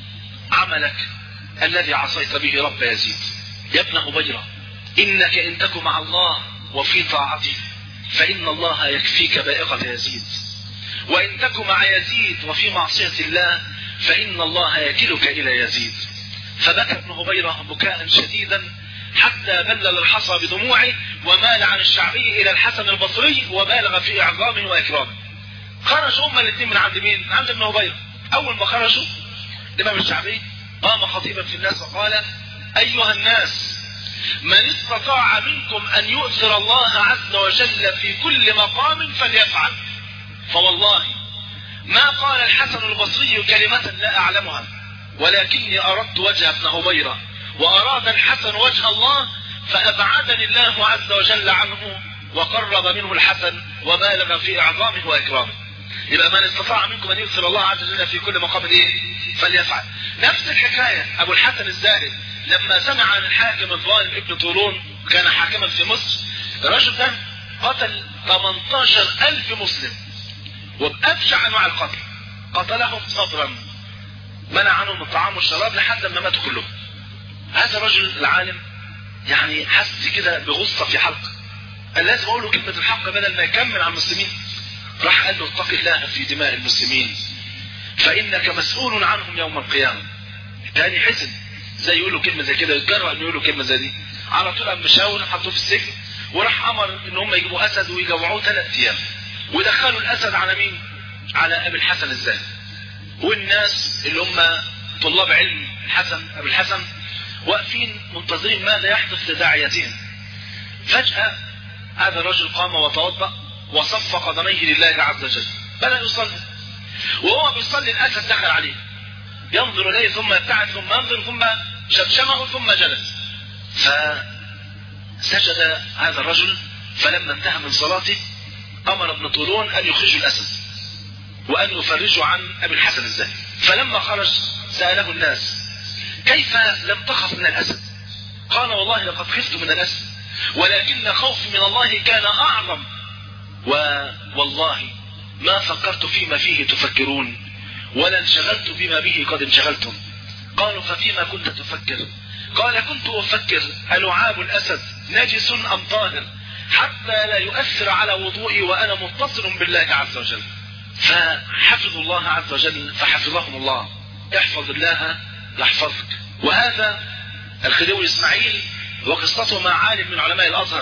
عملك الذي عصيت به رب يزيد يا ابن هبيرة إنك إن تك مع الله وفي طاعته فإن الله يكفيك بائقة يزيد وإن تك مع يزيد وفي معصية الله فإن الله يكلك إلى يزيد فبكى ابن هبيرة بكاء شديدا حتى بلل الحصى بدموعه ومال عن الشعبي إلى الحسن البصري وبالغ في إعظامه وإكرامه خرجوا هما الاثنين من عند مين؟ من عند ابن هبيرة أول ما خرجوا الإمام الشعبي قام خطيبا في الناس وقال أيها الناس من استطاع منكم أن يؤثر الله عز وجل في كل مقام فليفعل فوالله ما قال الحسن البصري كلمة لا أعلمها ولكني أردت وجه ابن هبيرة وأراد الحسن وجه الله فأبعدني الله عز وجل عنه وقرب منه الحسن وبالغ في إعظامه وإكرامه يبقى من استطاع منكم أن يغفر الله عز وجل في كل مقام إيه فليفعل نفس الحكاية أبو الحسن الزاهد لما سمع عن الحاكم الظالم ابن طولون كان حاكما في مصر الرجل ده قتل 18 ألف مسلم وبأبشع أنواع القتل قتلهم صبرا منع عنهم الطعام والشراب لحد ما ماتوا كلهم هذا الرجل العالم يعني حس كده بغصة في حلقه قال لازم اقول له كلمة الحق بدل ما يكمل على المسلمين راح قال له اتق الله في دماء المسلمين فانك مسؤول عنهم يوم القيامة تاني حزن زي يقول له كلمة زي كده يتجرأ انه يقول له كلمة زي دي على طول قام مشاور حطوه في السجن وراح امر ان هم يجيبوا اسد ويجوعوه ثلاث ايام ودخلوا الاسد على مين على ابي الحسن الزاهد والناس اللي هم طلاب علم الحسن ابي الحسن واقفين منتظرين ماذا يحدث لداعيتهم فجأة هذا الرجل قام وتوضأ وصف قدميه لله عز وجل بدأ يصلي وهو بيصلي الأسد دخل عليه ينظر إليه ثم يبتعد ثم ينظر ثم شمشمه ثم جلس فسجد هذا الرجل فلما انتهى من صلاته أمر ابن طولون أن يخرجوا الأسد وأن يفرجوا عن أبي الحسن الزاهد فلما خرج سأله الناس كيف لم تخف من الأسد قال والله لقد خفت من الأسد ولكن خوفي من الله كان أعظم والله ما فكرت فيما فيه تفكرون ولا انشغلت بما به قد انشغلتم قالوا ففيما كنت تفكر قال كنت أفكر ألعاب الأسد نجس أم طاهر حتى لا يؤثر على وضوئي وأنا متصل بالله عز وجل فحفظوا الله عز وجل فحفظهم الله احفظ الله يحفظك وهذا الخديوي إسماعيل وقصته مع عالم من علماء الأزهر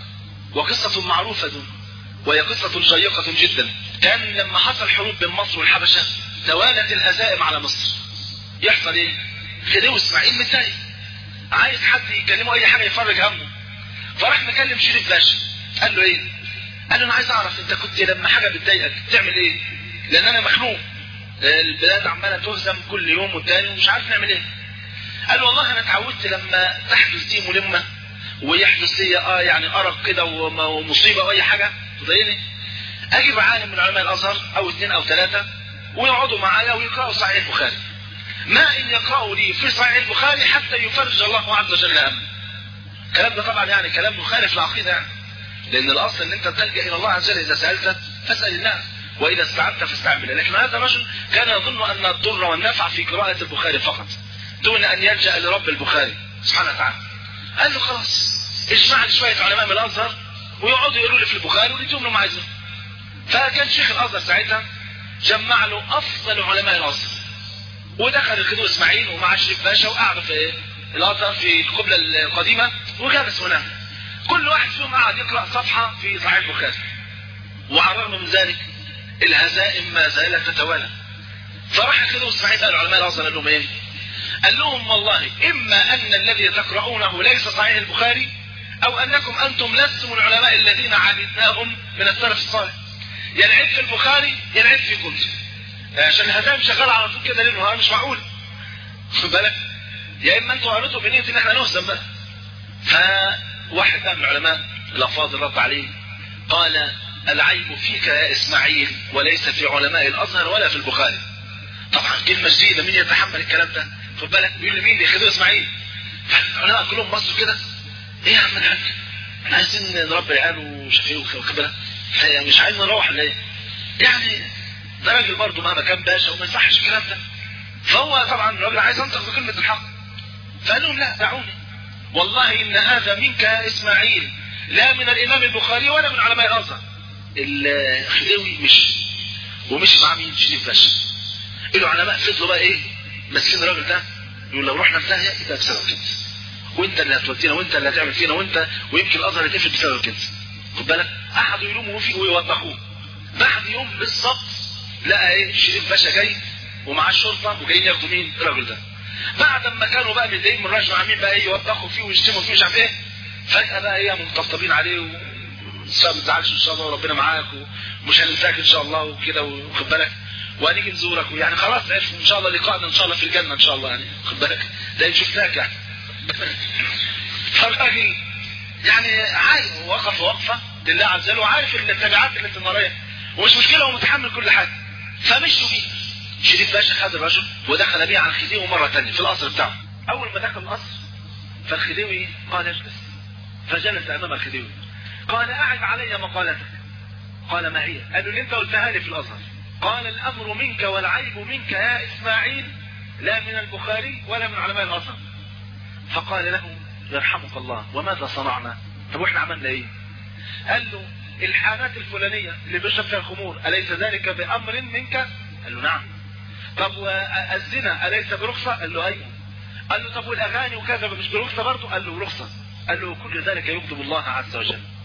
وقصة معروفة وهي قصة شيقة جدا كان لما حصل حروب بين مصر والحبشة توالت الهزائم على مصر يحصل ايه خديوي اسماعيل متضايق عايز حد يكلمه اي حاجه يفرج همه فراح مكلم شريف باشا قال له ايه قال له انا عايز اعرف انت كنت لما حاجه بتضايقك تعمل ايه لان انا مخنوق البلاد عماله تهزم كل يوم والتاني ومش عارف نعمل ايه قال له والله انا اتعودت لما تحدث دي ملمه ويحدث لي اه يعني ارق كده ومصيبه او اي حاجه تضايقني اجيب عالم من علماء الازهر او اثنين او ثلاثه ويقعدوا معايا ويقرأوا صحيح البخاري ما ان يقرأوا لي في صحيح البخاري حتى يفرج الله عز وجل امن الكلام ده طبعا يعني كلام مخالف للعقيده يعني لان الاصل ان انت تلجا الى الله عز وجل اذا سالت فاسال الله واذا استعنت فاستعن بالله لكن هذا الرجل كان يظن ان الضر والنفع في قراءه البخاري فقط دون ان يلجا لرب البخاري سبحانه وتعالى قال له خلاص اجمع لي شويه علماء من الازهر ويقعدوا يقولوا لي في البخاري ويديهم لهم عايزين فكان شيخ الازهر ساعتها جمع له افضل علماء الازهر ودخل الخديوي اسماعيل ومع شريف باشا وقعدوا في ايه الازهر في القبله القديمه وجلس هناك كل واحد فيهم قعد يقرا صفحه في صحيح البخاري وعلى الرغم من ذلك الهزائم ما زالت تتوالى فراح الخديوي اسماعيل قال علماء الازهر قال لهم ايه قال لهم والله اما ان الذي تقرؤونه ليس صحيح البخاري او انكم انتم لستم العلماء الذين عبدناهم من السلف الصالح يا العيب في البخاري يا العيب في كنت عشان الهزائم شغاله على طول كده ليل ونهار مش معقول خد بالك يا اما انتوا قريتوا بنيه ان احنا نهزم بقى فواحد بقى من العلماء الافاضل رد عليه قال العيب فيك يا اسماعيل وليس في علماء الازهر ولا في البخاري طبعا كلمه جديده مين يتحمل الكلام ده خد بالك بيقول لمين بيخدوا اسماعيل العلماء كلهم بصوا كده ايه يا عم الحاج احنا عايزين نربي العيال وشفيه وخد بالك مش عايزين نروح ولا ايه يعني ده راجل برضه مهما كان باشا وما يصحش الكلام ده فهو طبعا الراجل عايز ينطق بكلمه الحق فقال لهم لا دعوني والله ان هذا منك يا اسماعيل لا من الامام البخاري ولا من علماء الازهر الخديوي مشي ومشي مع مين شريف باشا العلماء فضلوا بقى ايه ماسكين الراجل ده يقول لو رحنا في داهيه يبقى بسبب كده وانت اللي هتودينا وانت اللي هتعمل فينا وانت ويمكن الازهر يتقفل بسبب كده خد بالك قعدوا يلوموا فيه ويوضحوه بعد يوم بالظبط لقى ايه شريف باشا جاي ومعاه الشرطه وجايين ياخدوا مين الراجل ده بعد ما كانوا بقى متضايقين من الراجل عاملين بقى ايه يوبخوا فيه ويشتموا فيه مش عارف ايه فجاه بقى ايه مطبطبين عليه و... ما تزعلش ان شاء الله وربنا معاك ومش هننساك ان شاء الله وكده واخد بالك وهنيجي نزورك ويعني خلاص عرف ان شاء الله لقائنا ان شاء الله في الجنه ان شاء الله يعني خد بالك ده شفناك يعني فالراجل يعني عارف وقف وقفه لله عز وجل وعارف التبعات اللي الناريه ومش مشكله هو متحمل كل حاجه فمشوا بيه شريف باشا خد الرجل ودخل بيه على الخديوي مره ثانيه في القصر بتاعه اول ما دخل القصر فالخديوي قال اجلس فجلس امام الخديوي قال اعد علي مقالتك قال ما هي قال له اللي انت قلتها لي في الازهر قال الامر منك والعيب منك يا اسماعيل لا من البخاري ولا من علماء الازهر فقال له يرحمك الله وماذا صنعنا طب واحنا عملنا ايه قال له الحانات الفلانية اللي بيشرب فيها الخمور أليس ذلك بأمر منك قال له نعم طب والزنا أليس برخصة قال له أيوه قال له طب والأغاني وكذا مش برخصة برضه قال له رخصة قال له كل ذلك يغضب الله عز وجل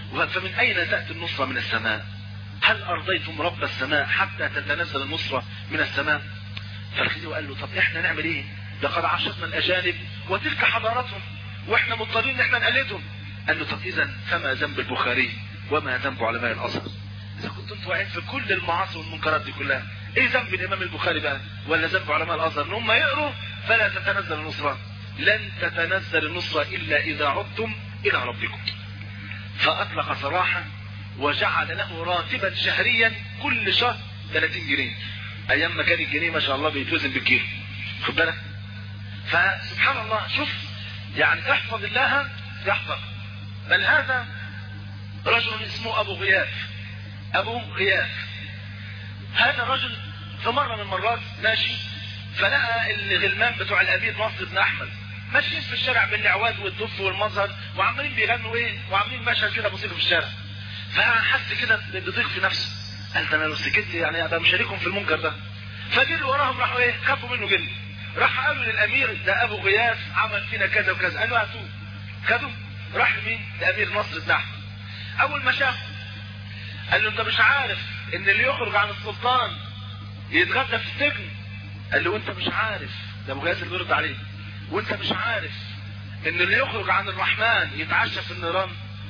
فمن أين تأتي النصرة من السماء هل أرضيتم رب السماء حتى تتنزل النصرة من السماء فالخديوي قال له طب احنا نعمل ايه لقد عاشرنا الأجانب وتلك حضارتهم واحنا مضطرين ان احنا نقلدهم قال له طب اذا فما ذنب البخاري وما ذنب علماء الازهر اذا كنتم انتوا واقعين في كل المعاصي والمنكرات دي كلها ايه ذنب الامام البخاري بقى ولا ذنب علماء الازهر ان هم يقروا فلا تتنزل النصرة لن تتنزل النصرة الا اذا عدتم الى ربكم فاطلق سراحا وجعل له راتبا شهريا كل شهر 30 جنيه ايام ما كان الجنيه ما شاء الله بيتوزن بالكيلو خد بالك فسبحان الله شوف يعني احفظ الله يحفظ بل هذا رجل اسمه ابو غياث ابو غياث هذا الرجل في مرة من المرات ماشي فلقى الغلمان بتوع الامير ناصر بن احمد ماشيين في الشارع بالاعواد والدف والمظهر وعمالين بيغنوا ايه وعاملين مشهد كده بسيط في الشارع فحس كده بضيق في نفسه قال ده انا لو سكت يعني ابقى مشاركهم في المنكر ده فجري وراهم راحوا ايه خافوا منه جدا راح قالوا للامير ده ابو غياث عمل فينا كذا وكذا قالوا هاتوه خدوا راح لمين لامير نصر بن احمد اول ما شافه قال له انت مش عارف ان اللي يخرج عن السلطان يتغدى في السجن قال له وانت مش عارف ده ابو غياث اللي بيرد عليه وانت مش عارف ان اللي يخرج عن الرحمن يتعشى في النيران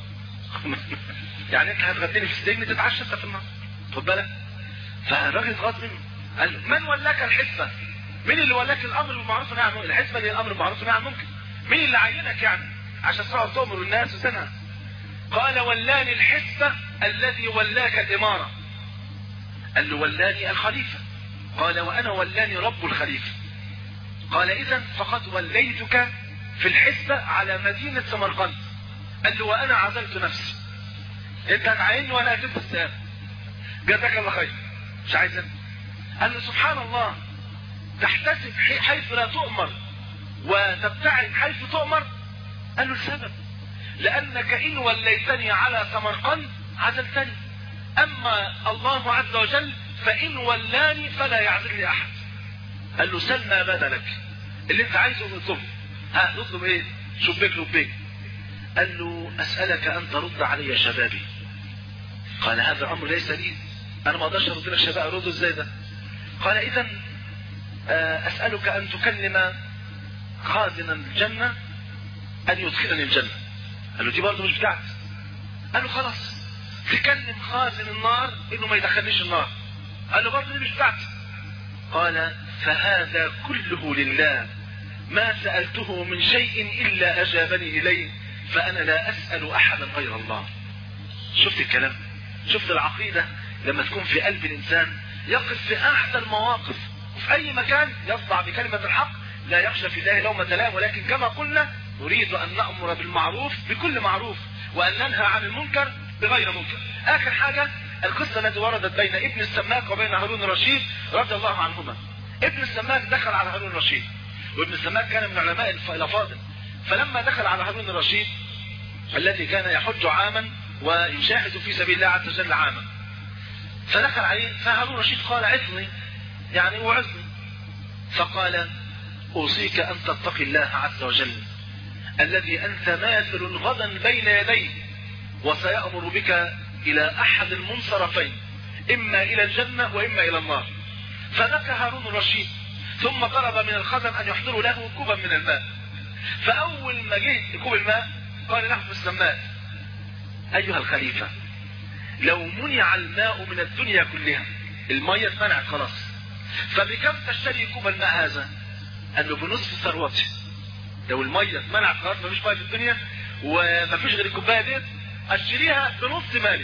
يعني انت هتغديني في السجن تتعشى انت في النار خد بالك فالراجل اتغاظ منه قال من ولاك الحسبه مين اللي ولاك الامر بالمعروف والنهي عن المنكر الحسبه اللي الامر بالمعروف والنهي عن المنكر مين اللي عينك يعني عشان تقعد تؤمر الناس وتنهى قال ولاني الحسبه الذي ولاك الاماره قال له ولاني الخليفه قال وانا ولاني رب الخليفه قال اذا فقد وليتك في الحسبه على مدينه سمرقند قال له وانا عزلت نفسي انت هتعيني وانا هجيب السلام جزاك الله خير مش عايز أنا. قال له سبحان الله تحتسب حيث لا تؤمر وتبتعد حيث تؤمر قال له السبب لانك ان وليتني على سمرقند عزلتني اما الله عز وجل فان ولاني فلا يعزلني احد قال له سل ما بدا لك اللي انت عايزه اطلبه ها نطلب ايه شبيك لبيك قال له اسالك ان ترد علي شبابي قال هذا امر ليس لي انا ما اقدرش ارد لك شباب ارد ازاي ده قال اذا اسالك ان تكلم خازن الجنه ان يدخلني الجنه قال له دي برضه مش بتاعتي قال له خلاص تكلم خازن النار انه ما يدخلنيش النار قال له برضه دي مش بتاعتي قال فهذا كله لله ما سألته من شيء إلا أجابني إليه فأنا لا أسأل أحدا غير الله شفت الكلام شفت العقيدة لما تكون في قلب الإنسان يقف في أحسن المواقف وفي أي مكان يصدع بكلمة الحق لا يخشى في الله لومة لائم ولكن كما قلنا نريد أن نأمر بالمعروف بكل معروف وأن ننهى عن المنكر بغير منكر آخر حاجة القصة التي وردت بين ابن السماك وبين هارون الرشيد رضي الله عنهما ابن السماك دخل على هارون الرشيد وابن السماك كان من علماء الافاضل فلما دخل على هارون الرشيد الذي كان يحج عاما ويشاهد في سبيل الله عز وجل عاما فدخل عليه فهارون الرشيد قال عظني يعني اوعظني فقال اوصيك ان تتقي الله عز وجل الذي انت ماثل غدا بين يديه وسيأمر بك الى احد المنصرفين اما الى الجنة واما الى النار فبكى هارون الرشيد ثم طلب من الخزن ان يحضروا له كوبا من الماء فاول ما جه كوب الماء قال له السماء ايها الخليفة لو منع الماء من الدنيا كلها المية اتمنعت خلاص فبكم تشتري كوب الماء هذا قال له بنصف ثروته لو المية اتمنعت خلاص مفيش مية في الدنيا ومفيش غير الكوباية ديت اشتريها بنص مالي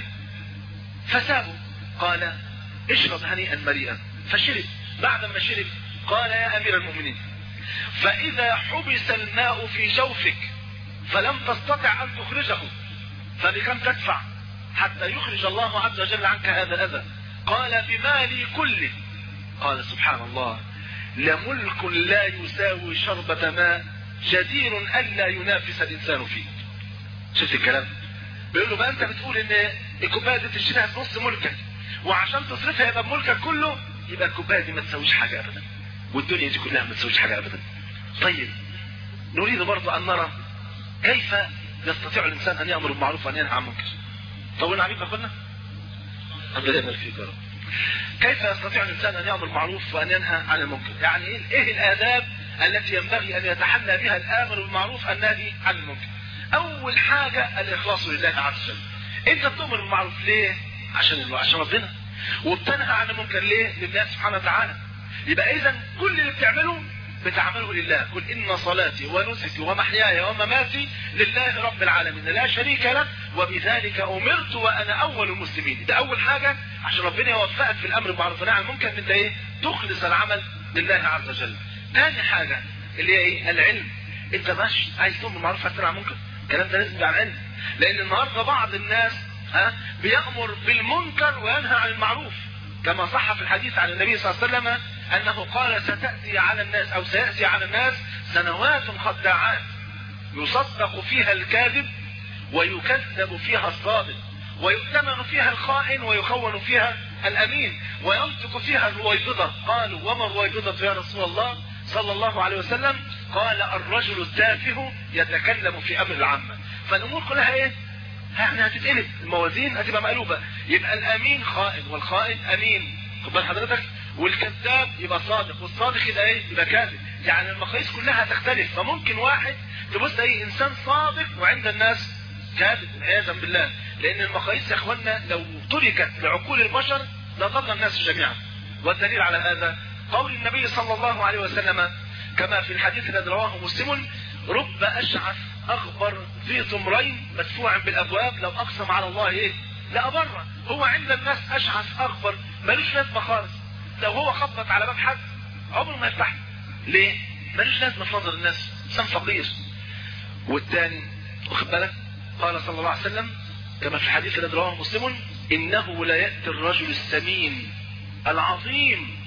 فسابه قال اشرب هنيئا مريئا فشرب بعد ما شرب قال يا امير المؤمنين فاذا حبس الماء في جوفك فلم تستطع ان تخرجه فبكم تدفع حتى يخرج الله عز وجل عنك هذا الاذى قال بمالي كله قال سبحان الله لملك لا يساوي شربة ماء جدير الا ينافس الانسان فيه شفت الكلام بيقول له بقى انت بتقول ان الكوبايه دي تشتريها بنص ملكك وعشان تصرفها يبقى بملكك كله يبقى الكوبايه دي ما تساويش حاجه ابدا والدنيا دي كلها ما تساويش حاجه ابدا طيب نريد برضه ان نرى كيف يستطيع الانسان ان يامر بالمعروف وان ينهى عن المنكر طولنا عليك اخوانا ربنا يبارك فيك يا رب كيف يستطيع الانسان ان يامر بالمعروف وان ينهى عن المنكر يعني ايه ايه الاداب التي ينبغي ان يتحلى بها الامر بالمعروف النهي عن المنكر اول حاجه الاخلاص لله عز وجل انت بتؤمر بالمعروف ليه عشان الله عشان ربنا وبتنهى عن المنكر ليه لله سبحانه وتعالى يبقى اذا كل اللي بتعمله بتعمله لله قل ان صلاتي ونسكي ومحياي ومماتي لله رب العالمين لا شريك له وبذلك امرت وانا اول المسلمين ده اول حاجه عشان ربنا يوفقك في الامر بالمعروف والنهي عن المنكر انت ايه تخلص العمل لله عز وجل ثاني حاجه اللي هي ايه العلم انت ماشي عايز تؤمر بالمعروف عايز تنهى عن المنكر الكلام ده لازم يبقى عن علم لان النهارده بعض الناس ها بيامر بالمنكر وينهى عن المعروف كما صح في الحديث عن النبي صلى الله عليه وسلم انه قال ستاتي على الناس او سياتي على الناس سنوات خداعات يصدق فيها الكاذب ويكذب فيها الصادق ويؤتمن فيها الخائن ويخون فيها الامين وينطق فيها الرويبضه قالوا وما الرويبضه يا رسول الله صلى الله عليه وسلم قال الرجل التافه يتكلم في امر العامه فالامور كلها ايه يعني هتتقلب الموازين هتبقى مقلوبه يبقى الامين خائن والخائن امين خد بال حضرتك والكذاب يبقى صادق والصادق يبقى ايه يبقى كاذب يعني المقاييس كلها هتختلف فممكن واحد تبص اي انسان صادق وعند الناس كاذب عياذا بالله لان المقاييس يا اخوانا لو تركت لعقول البشر لضل الناس جميعا والدليل على هذا قول النبي صلى الله عليه وسلم كما في الحديث الذي رواه مسلم رب اشعث اخبر ذي طمرين مدفوع بالابواب لو اقسم على الله ايه لا بره هو عند الناس اشعث اخبر ملوش لازمه خالص لو هو خبط على باب حد عمره ما يفتح ليه ملوش لازمه في نظر الناس انسان فقير والثاني واخد بالك قال صلى الله عليه وسلم كما في الحديث الذي رواه مسلم انه لا ياتي الرجل السمين العظيم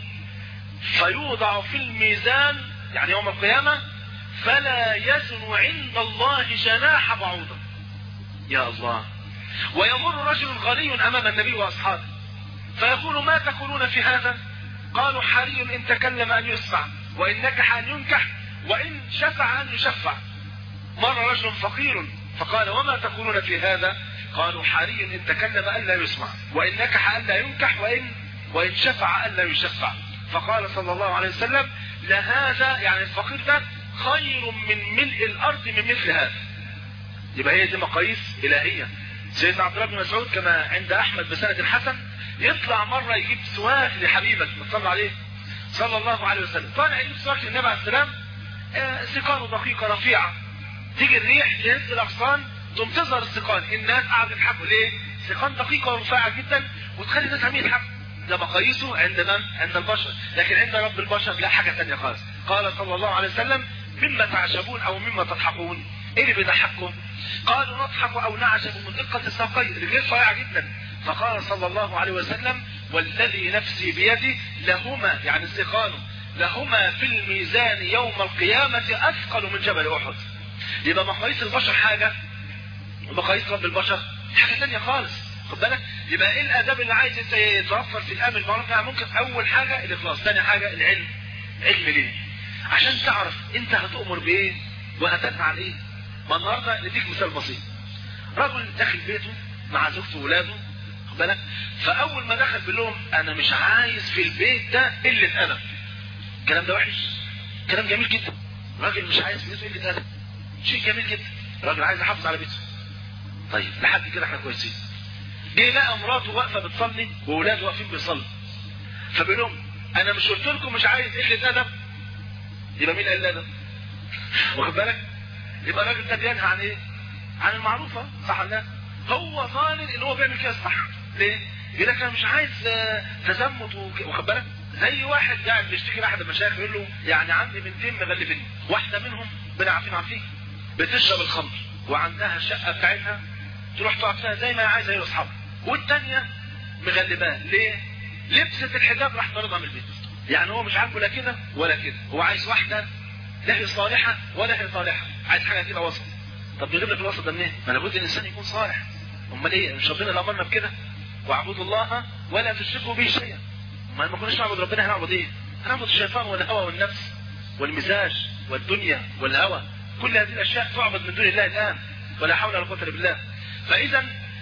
فيوضع في الميزان يعني يوم القيامه فلا يزن عند الله جناح بعوضه يا الله ويمر رجل غني امام النبي واصحابه فيقول ما تقولون في هذا قالوا حري ان تكلم ان يسمع وان نكح ان ينكح وان شفع ان يشفع مر رجل فقير فقال وما تقولون في هذا قالوا حري ان تكلم الا يسمع وان نكح الا ينكح وان وان شفع الا يشفع فقال صلى الله عليه وسلم لهذا يعني الفقير ده خير من ملء الارض من مثل هذا يبقى هي دي مقاييس الهيه سيدنا عبد الله بن مسعود كما عند احمد بسند حسن يطلع مره يجيب سواك لحبيبك صلى عليه صلى الله عليه وسلم طالع يجيب سواك للنبي عليه السلام آه سيقانه دقيقه رفيعه تيجي الريح تهز الاغصان تقوم تظهر السيقان الناس قاعده تضحكوا ليه؟ سيقان دقيقه ورفيعه جدا وتخلي الناس عمالين يضحكوا ده مقاييسه عند من؟ عند البشر لكن عند رب البشر لا حاجه ثانيه خالص قال صلى الله عليه وسلم مما تعجبون او مما تضحكون ايه اللي بيضحككم قالوا نضحك او نعجب من دقه الساقين رجلين رفيعه جدا فقال صلى الله عليه وسلم والذي نفسي بيده لهما يعني السيقان لهما في الميزان يوم القيامة أثقل من جبل أحد يبقى مقاييس البشر حاجة ومقاييس رب البشر حاجة ثانية خالص خد بالك يبقى ايه الاداب اللي عايز انت يتوفر في الامر المعروف يعني ممكن اول حاجة الاخلاص ثاني حاجة العلم علم ليه عشان تعرف انت هتؤمر بايه وهتنهى عن ايه ما النهارده نديك مثال بسيط رجل داخل بيته مع زوجته واولاده خد بالك فاول ما دخل بيقول لهم انا مش عايز في البيت ده قله ادب الكلام ده وحش كلام جميل جدا راجل مش عايز في بيته قله ادب شيء جميل جدا راجل عايز يحافظ على بيته طيب لحد كده احنا كويسين جه لقى مراته واقفه بتصلي واولاده واقفين بيصلوا فبيقول لهم انا مش قلت لكم مش عايز قله ادب يبقى مين قال الادب واخد بالك يبقى الراجل ده بينهى عن ايه عن المعروفه صح ولا هو ظالم ان هو بيعمل كده صح ليه يقول لك انا مش عايز تزمت واخد بالك زي واحد قاعد بيشتكي لاحد المشايخ يقول له يعني عندي بنتين مغلبين واحده منهم بلا عارفين عارفين بتشرب الخمر وعندها الشقه بتاعتها تروح تقعد فيها زي ما هي عايزه هي واصحابها والثانيه مغلباه ليه؟ لبست الحجاب راح طردها من البيت يعني هو مش عاجبه لا كده ولا كده هو عايز واحده لا هي صالحه ولا هي صالحه عايز حاجه كده وسط طب نجيب لك الوسط ده منين؟ ما لابد الانسان يكون صالح امال ايه مش ربنا اللي امرنا بكده واعبدوا الله ولا تشركوا به شيئا ما ما كناش نعبد ربنا هنعبد ايه؟ هنعبد الشيطان والهوى والنفس والمزاج والدنيا والهوى كل هذه الاشياء تعبد من دون الله الان ولا حول ولا قوه الا بالله فاذا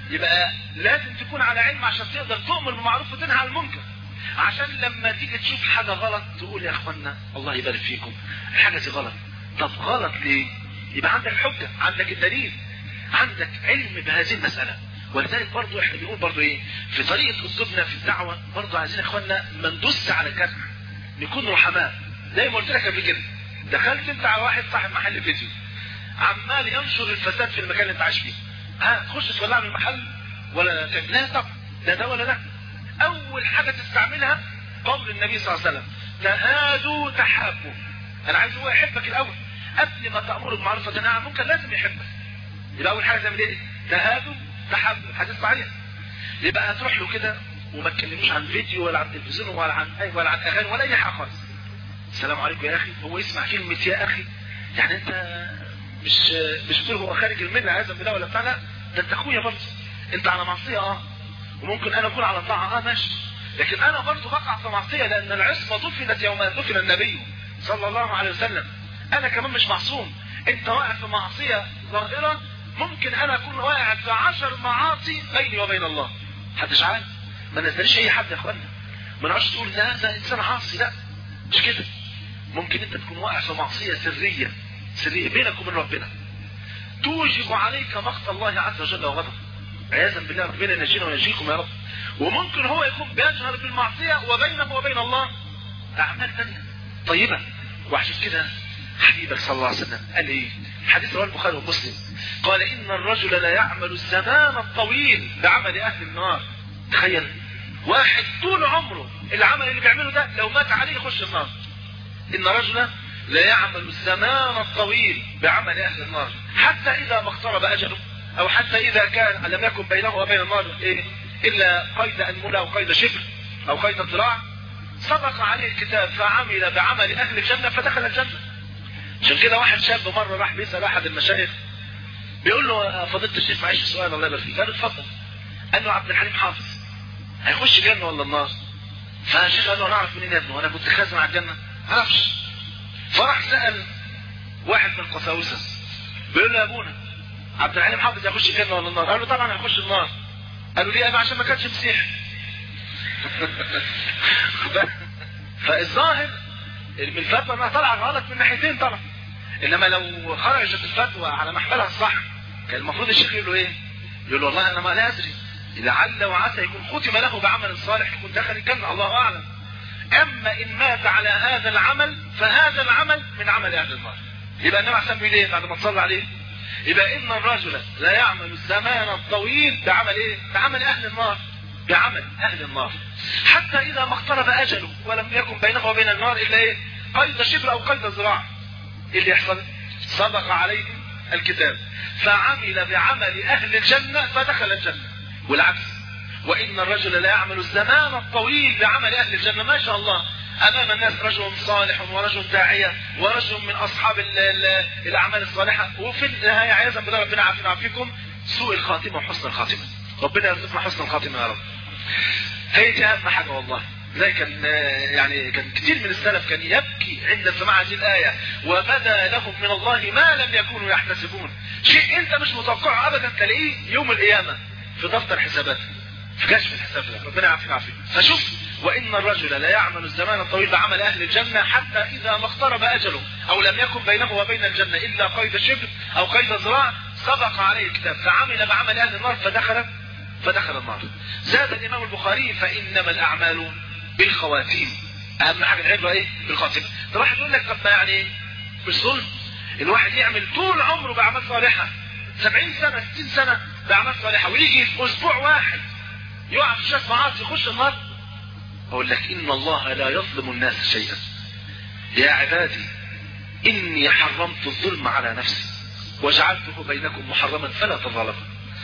يبقى لازم تكون على علم عشان تقدر تؤمر بالمعروف وتنهى عن المنكر عشان لما تيجي تشوف حاجه غلط تقول يا اخوانا الله يبارك فيكم الحاجه دي غلط طب غلط ليه يبقى عندك حجه عندك الدليل عندك علم بهذه المساله ولذلك برضو احنا بنقول برضو ايه في طريقه اسلوبنا في الدعوه برضو عايزين يا اخوانا ما ندس على الجرح نكون رحماء زي ما قلت لك قبل كده دخلت انت على واحد صاحب محل فيديو عمال ينشر الفساد في المكان اللي انت عايش فيه ها تخش تولع من المحل ولا تعمل لا طبعا لا ده ولا ده اول حاجه تستعملها قول النبي صلى الله عليه وسلم تهادوا تحابوا انا عايز هو يحبك الاول قبل ما تامره بالمعروف وتنهى عن المنكر لازم يحبك يبقى اول حاجه تعمل ايه تهادوا تحابوا حديث صحيح يبقى هتروح له كده وما تكلموش عن فيديو ولا عن تلفزيون ولا عن اي ولا عن اغاني ولا اي حاجه خالص السلام عليكم يا اخي هو يسمع كلمه يا اخي يعني انت مش مش بتقول هو خارج المله عايز بالله ولا بتاع لا ده انت اخويا برضه انت على معصيه اه وممكن انا اكون على طاعه اه ماشي لكن انا برضه بقع في معصيه لان العصمه دفنت يوم دفن النبي صلى الله عليه وسلم انا كمان مش معصوم انت واقع في معصيه ظاهره ممكن انا اكون واقع في عشر معاصي بيني وبين الله محدش عارف ما نزلش اي حد يا اخوانا ما نعرفش تقول لا ده انسان عاصي لا مش كده ممكن انت تكون واقع في معصيه سريه سريه بينك وبين ربنا توجب عليك مقت الله عز وجل وغضبه عياذا بالله ربنا ينجينا وينجيكم يا رب وممكن هو يكون بيجهر بالمعصيه وبينه وبين الله اعمال ثانيه طيبه وعشان كده حبيبك صلى الله عليه وسلم قال ايه حديث رواه البخاري ومسلم قال ان الرجل لا يعمل الزمان الطويل بعمل اهل النار تخيل واحد طول عمره العمل اللي بيعمله ده لو مات عليه يخش النار ان رجلا لا يعمل الزمان الطويل بعمل اهل النار حتى اذا ما اقترب اجله او حتى اذا كان لم يكن بينه وبين النار ايه الا قيد انمله او قيد شبر او قيد ذراع سبق عليه الكتاب فعمل بعمل اهل الجنه فدخل الجنه عشان كده واحد شاب مره راح بيسال احد المشايخ بيقول له فضيله الشيخ معلش سؤال الله يبارك فيك قال له اتفضل قال له عبد الحليم حافظ هيخش جنه ولا النار فالشيخ قال له انا اعرف منين يا ابني وانا كنت خازن على الجنه ما اعرفش فراح سال واحد من القساوسه بيقول له يا ابونا عبد الحليم حافظ هيخش الجنه ولا النار قال له طبعا هيخش النار قالوا ليه انا عشان ما كانش مسيحي فالظاهر من الفتوى انها طالعه غلط من ناحيتين طبعا انما لو خرجت الفتوى على محملها الصح كان المفروض الشيخ يقول له ايه؟ يقول له والله انا ما لا ادري لعل وعسى يكون ختم له بعمل صالح يكون دخل الجنه الله اعلم اما ان مات على هذا العمل فهذا العمل من عمل اهل النار يبقى النبي عليه بيقول ايه بعد ما تصلى عليه يبقى ان الرجل لا يعمل الزمان الطويل بعمل ايه بعمل اهل النار بعمل اهل النار حتى اذا ما اقترب اجله ولم يكن بينه وبين النار الا ايه قيد شبر او قيد ذراع ايه اللي يحصل سبق عليه الكتاب فعمل بعمل اهل الجنه فدخل الجنه والعكس وان الرجل لا يعمل الزمان الطويل بعمل اهل الجنه ما شاء الله امام الناس رجل صالح ورجل داعيه ورجل من اصحاب ال ال الاعمال الصالحه وفي النهايه عياذا بالله ربنا عافينا وعافيكم سوء الخاتمه وحسن الخاتمه ربنا يرزقنا حسن الخاتمه يا رب هي دي اهم حاجه والله زي كان يعني كان كثير من السلف كان يبكي عند سماع هذه الآية وبدا لهم من الله ما لم يكونوا يحتسبون شيء انت مش متوقعه ابدا تلاقيه يوم القيامة في دفتر حسابات في كشف الحساب ده ربنا يعافينا ويعافيك فشوف وان الرجل لا يعمل الزمان الطويل بعمل اهل الجنه حتى اذا ما اقترب اجله او لم يكن بينه وبين الجنه الا قيد شبر او قيد ذراع سبق عليه الكتاب فعمل بعمل اهل النار فدخل فدخل النار زاد الامام البخاري فانما الاعمال بالخواتيم اهم حاجه العبره ايه بالخاتمه ده واحد يقول لك طب ما يعني مش ظلم الواحد يعمل طول عمره باعمال صالحه 70 سنه 60 سنه باعمال صالحه ويجي في اسبوع واحد يقع في شويه معاصي يخش النار اقول لك ان الله لا يظلم الناس شيئا يا عبادي اني حرمت الظلم على نفسي وجعلته بينكم محرما فلا تظالموا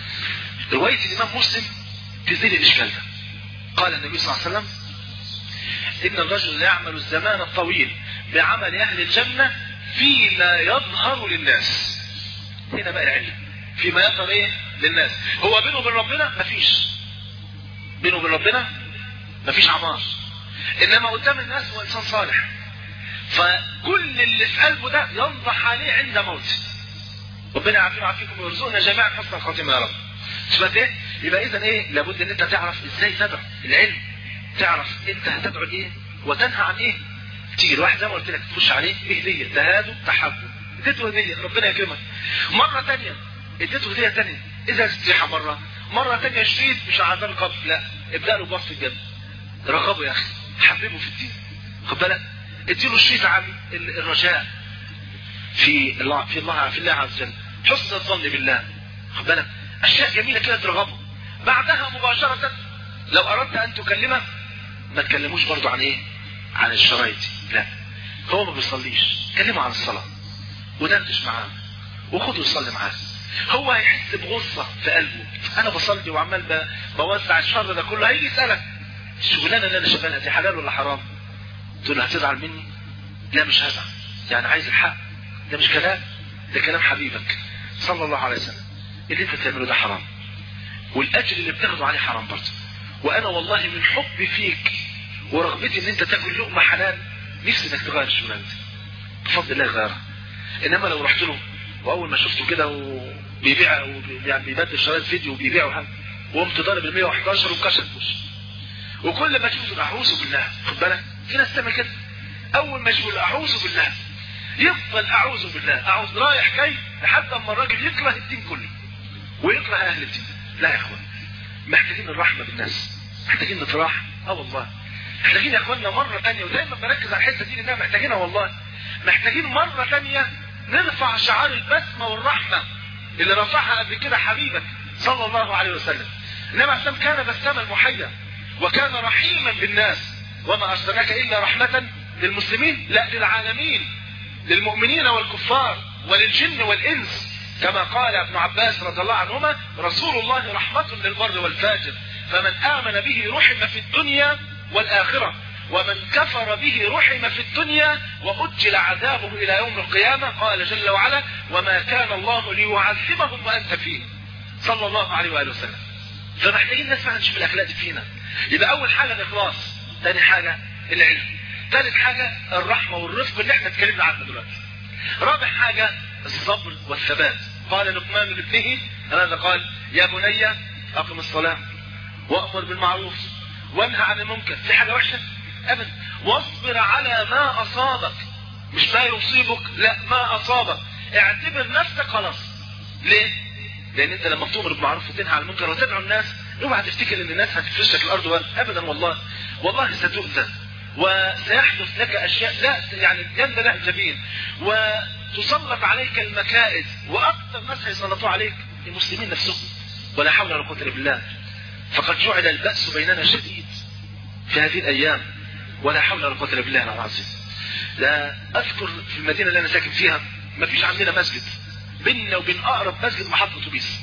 روايه الامام مسلم تزيل الاشكال ده قال النبي صلى الله عليه وسلم ان الرجل يعمل الزمان الطويل بعمل اهل الجنه فيما يظهر للناس هنا بقى العلم فيما يظهر ايه للناس هو بينه وبين ربنا مفيش بينه وبين ربنا مفيش عمار انما قدام الناس هو انسان صالح فكل اللي في قلبه ده ينضح عليه عند موته ربنا يعافينا ويعافيكم ويرزقنا جميعا حسن الخاتمه يا رب سمعت ايه يبقى اذا ايه لابد ان انت تعرف ازاي تدعو العلم تعرف انت هتدعو لايه وتنهى عن ايه تيجي الواحد زي ما قلت لك تخش عليه بهديه تهادوا تحبوا اديته هديه ربنا يكرمك مره ثانيه اديته هديه ثانيه اذا استريحه مره مره ثانيه شريط مش عذاب القبر لا ابدا له بوصف الجنه رغبه يا اخي حببه في الدين خد بالك اديله شريط عن الرجاء في الله في الله في الله عز وجل حسن الظن بالله خد بالك اشياء جميله كده ترغبه بعدها مباشره لو اردت ان تكلمه ما تكلموش برضو عن ايه عن الشرايط لا هو ما بيصليش كلمه عن الصلاه ودردش معاه وخده يصلي معاه هو هيحس بغصه في قلبه انا بصلي وعمال بوزع الشر ده كله هيجي يسالك الشغلانه اللي انا شغالها دي حلال ولا حرام تقول له هتزعل مني لا مش هزعل يعني عايز الحق ده مش كلام ده كلام حبيبك صلى الله عليه وسلم اللي انت بتعمله ده حرام والاجر اللي بتاخده عليه حرام برضه وانا والله من حبي فيك ورغبتي ان انت تاكل لقمه حلال نفسي انك تغير الشغلانه دي بفضل الله غيرها انما لو رحت له واول ما شفته كده وبيبيع يعني بيبدل شرايط فيديو وبيبيعها وقمت ضارب ال 111 وكشف وشه وكل ما تشوفه اعوذ بالله خد بالك في ناس تعمل كده اول ما يشوف اعوذ بالله يفضل اعوذ بالله اعوذ رايح جاي لحد اما الراجل يكره الدين كله ويكره اهل الدين لا يا اخوان محتاجين الرحمه بالناس محتاجين نتراحم اه والله محتاجين يا اخواننا مره ثانيه ودايما بركز على الحته دي لانها محتاجينها والله محتاجين مره ثانيه نرفع شعار البسمه والرحمه اللي رفعها قبل كده حبيبك صلى الله عليه وسلم النبي عليه كان بساما محيا وكان رحيما بالناس وما ارسلناك الا رحمه للمسلمين لا للعالمين للمؤمنين والكفار وللجن والانس كما قال ابن عباس رضي الله عنهما رسول الله رحمة للبر والفاجر فمن آمن به رحم في الدنيا والآخرة ومن كفر به رحم في الدنيا وأجل عذابه إلى يوم القيامة قال جل وعلا وما كان الله ليعذبهم وأنت فيه صلى الله عليه وآله وسلم فمحتاجين نسمع نشوف الأخلاق دي فينا يبقى أول حاجة الإخلاص ثاني حاجة العلم ثالث حاجة الرحمة والرفق اللي احنا اتكلمنا عنه دلوقتي رابع حاجة الصبر والثبات قال لقمان لابنه هذا قال يا بني أقم الصلاة وأمر بالمعروف وانهى عن المنكر في حاجة وحشة أبدا واصبر على ما أصابك مش ما يصيبك لا ما أصابك اعتبر نفسك خلاص ليه؟ لأن أنت لما تؤمر بالمعروف وتنهى عن المنكر وتدعو الناس اوعى تفتكر ان الناس هتفرش لك الارض ورد ابدا والله والله ستؤذى وسيحدث لك اشياء لا يعني جنب له الجبين وتسلط عليك المكائد واكثر ناس هيسلطوا عليك المسلمين نفسهم ولا حول ولا قوه الا بالله فقد جعل البأس بيننا شديد في هذه الايام ولا حول ولا قوه الا بالله العظيم لا اذكر في المدينه اللي انا ساكن فيها ما فيش عندنا مسجد بيننا وبين اقرب مسجد محطه اتوبيس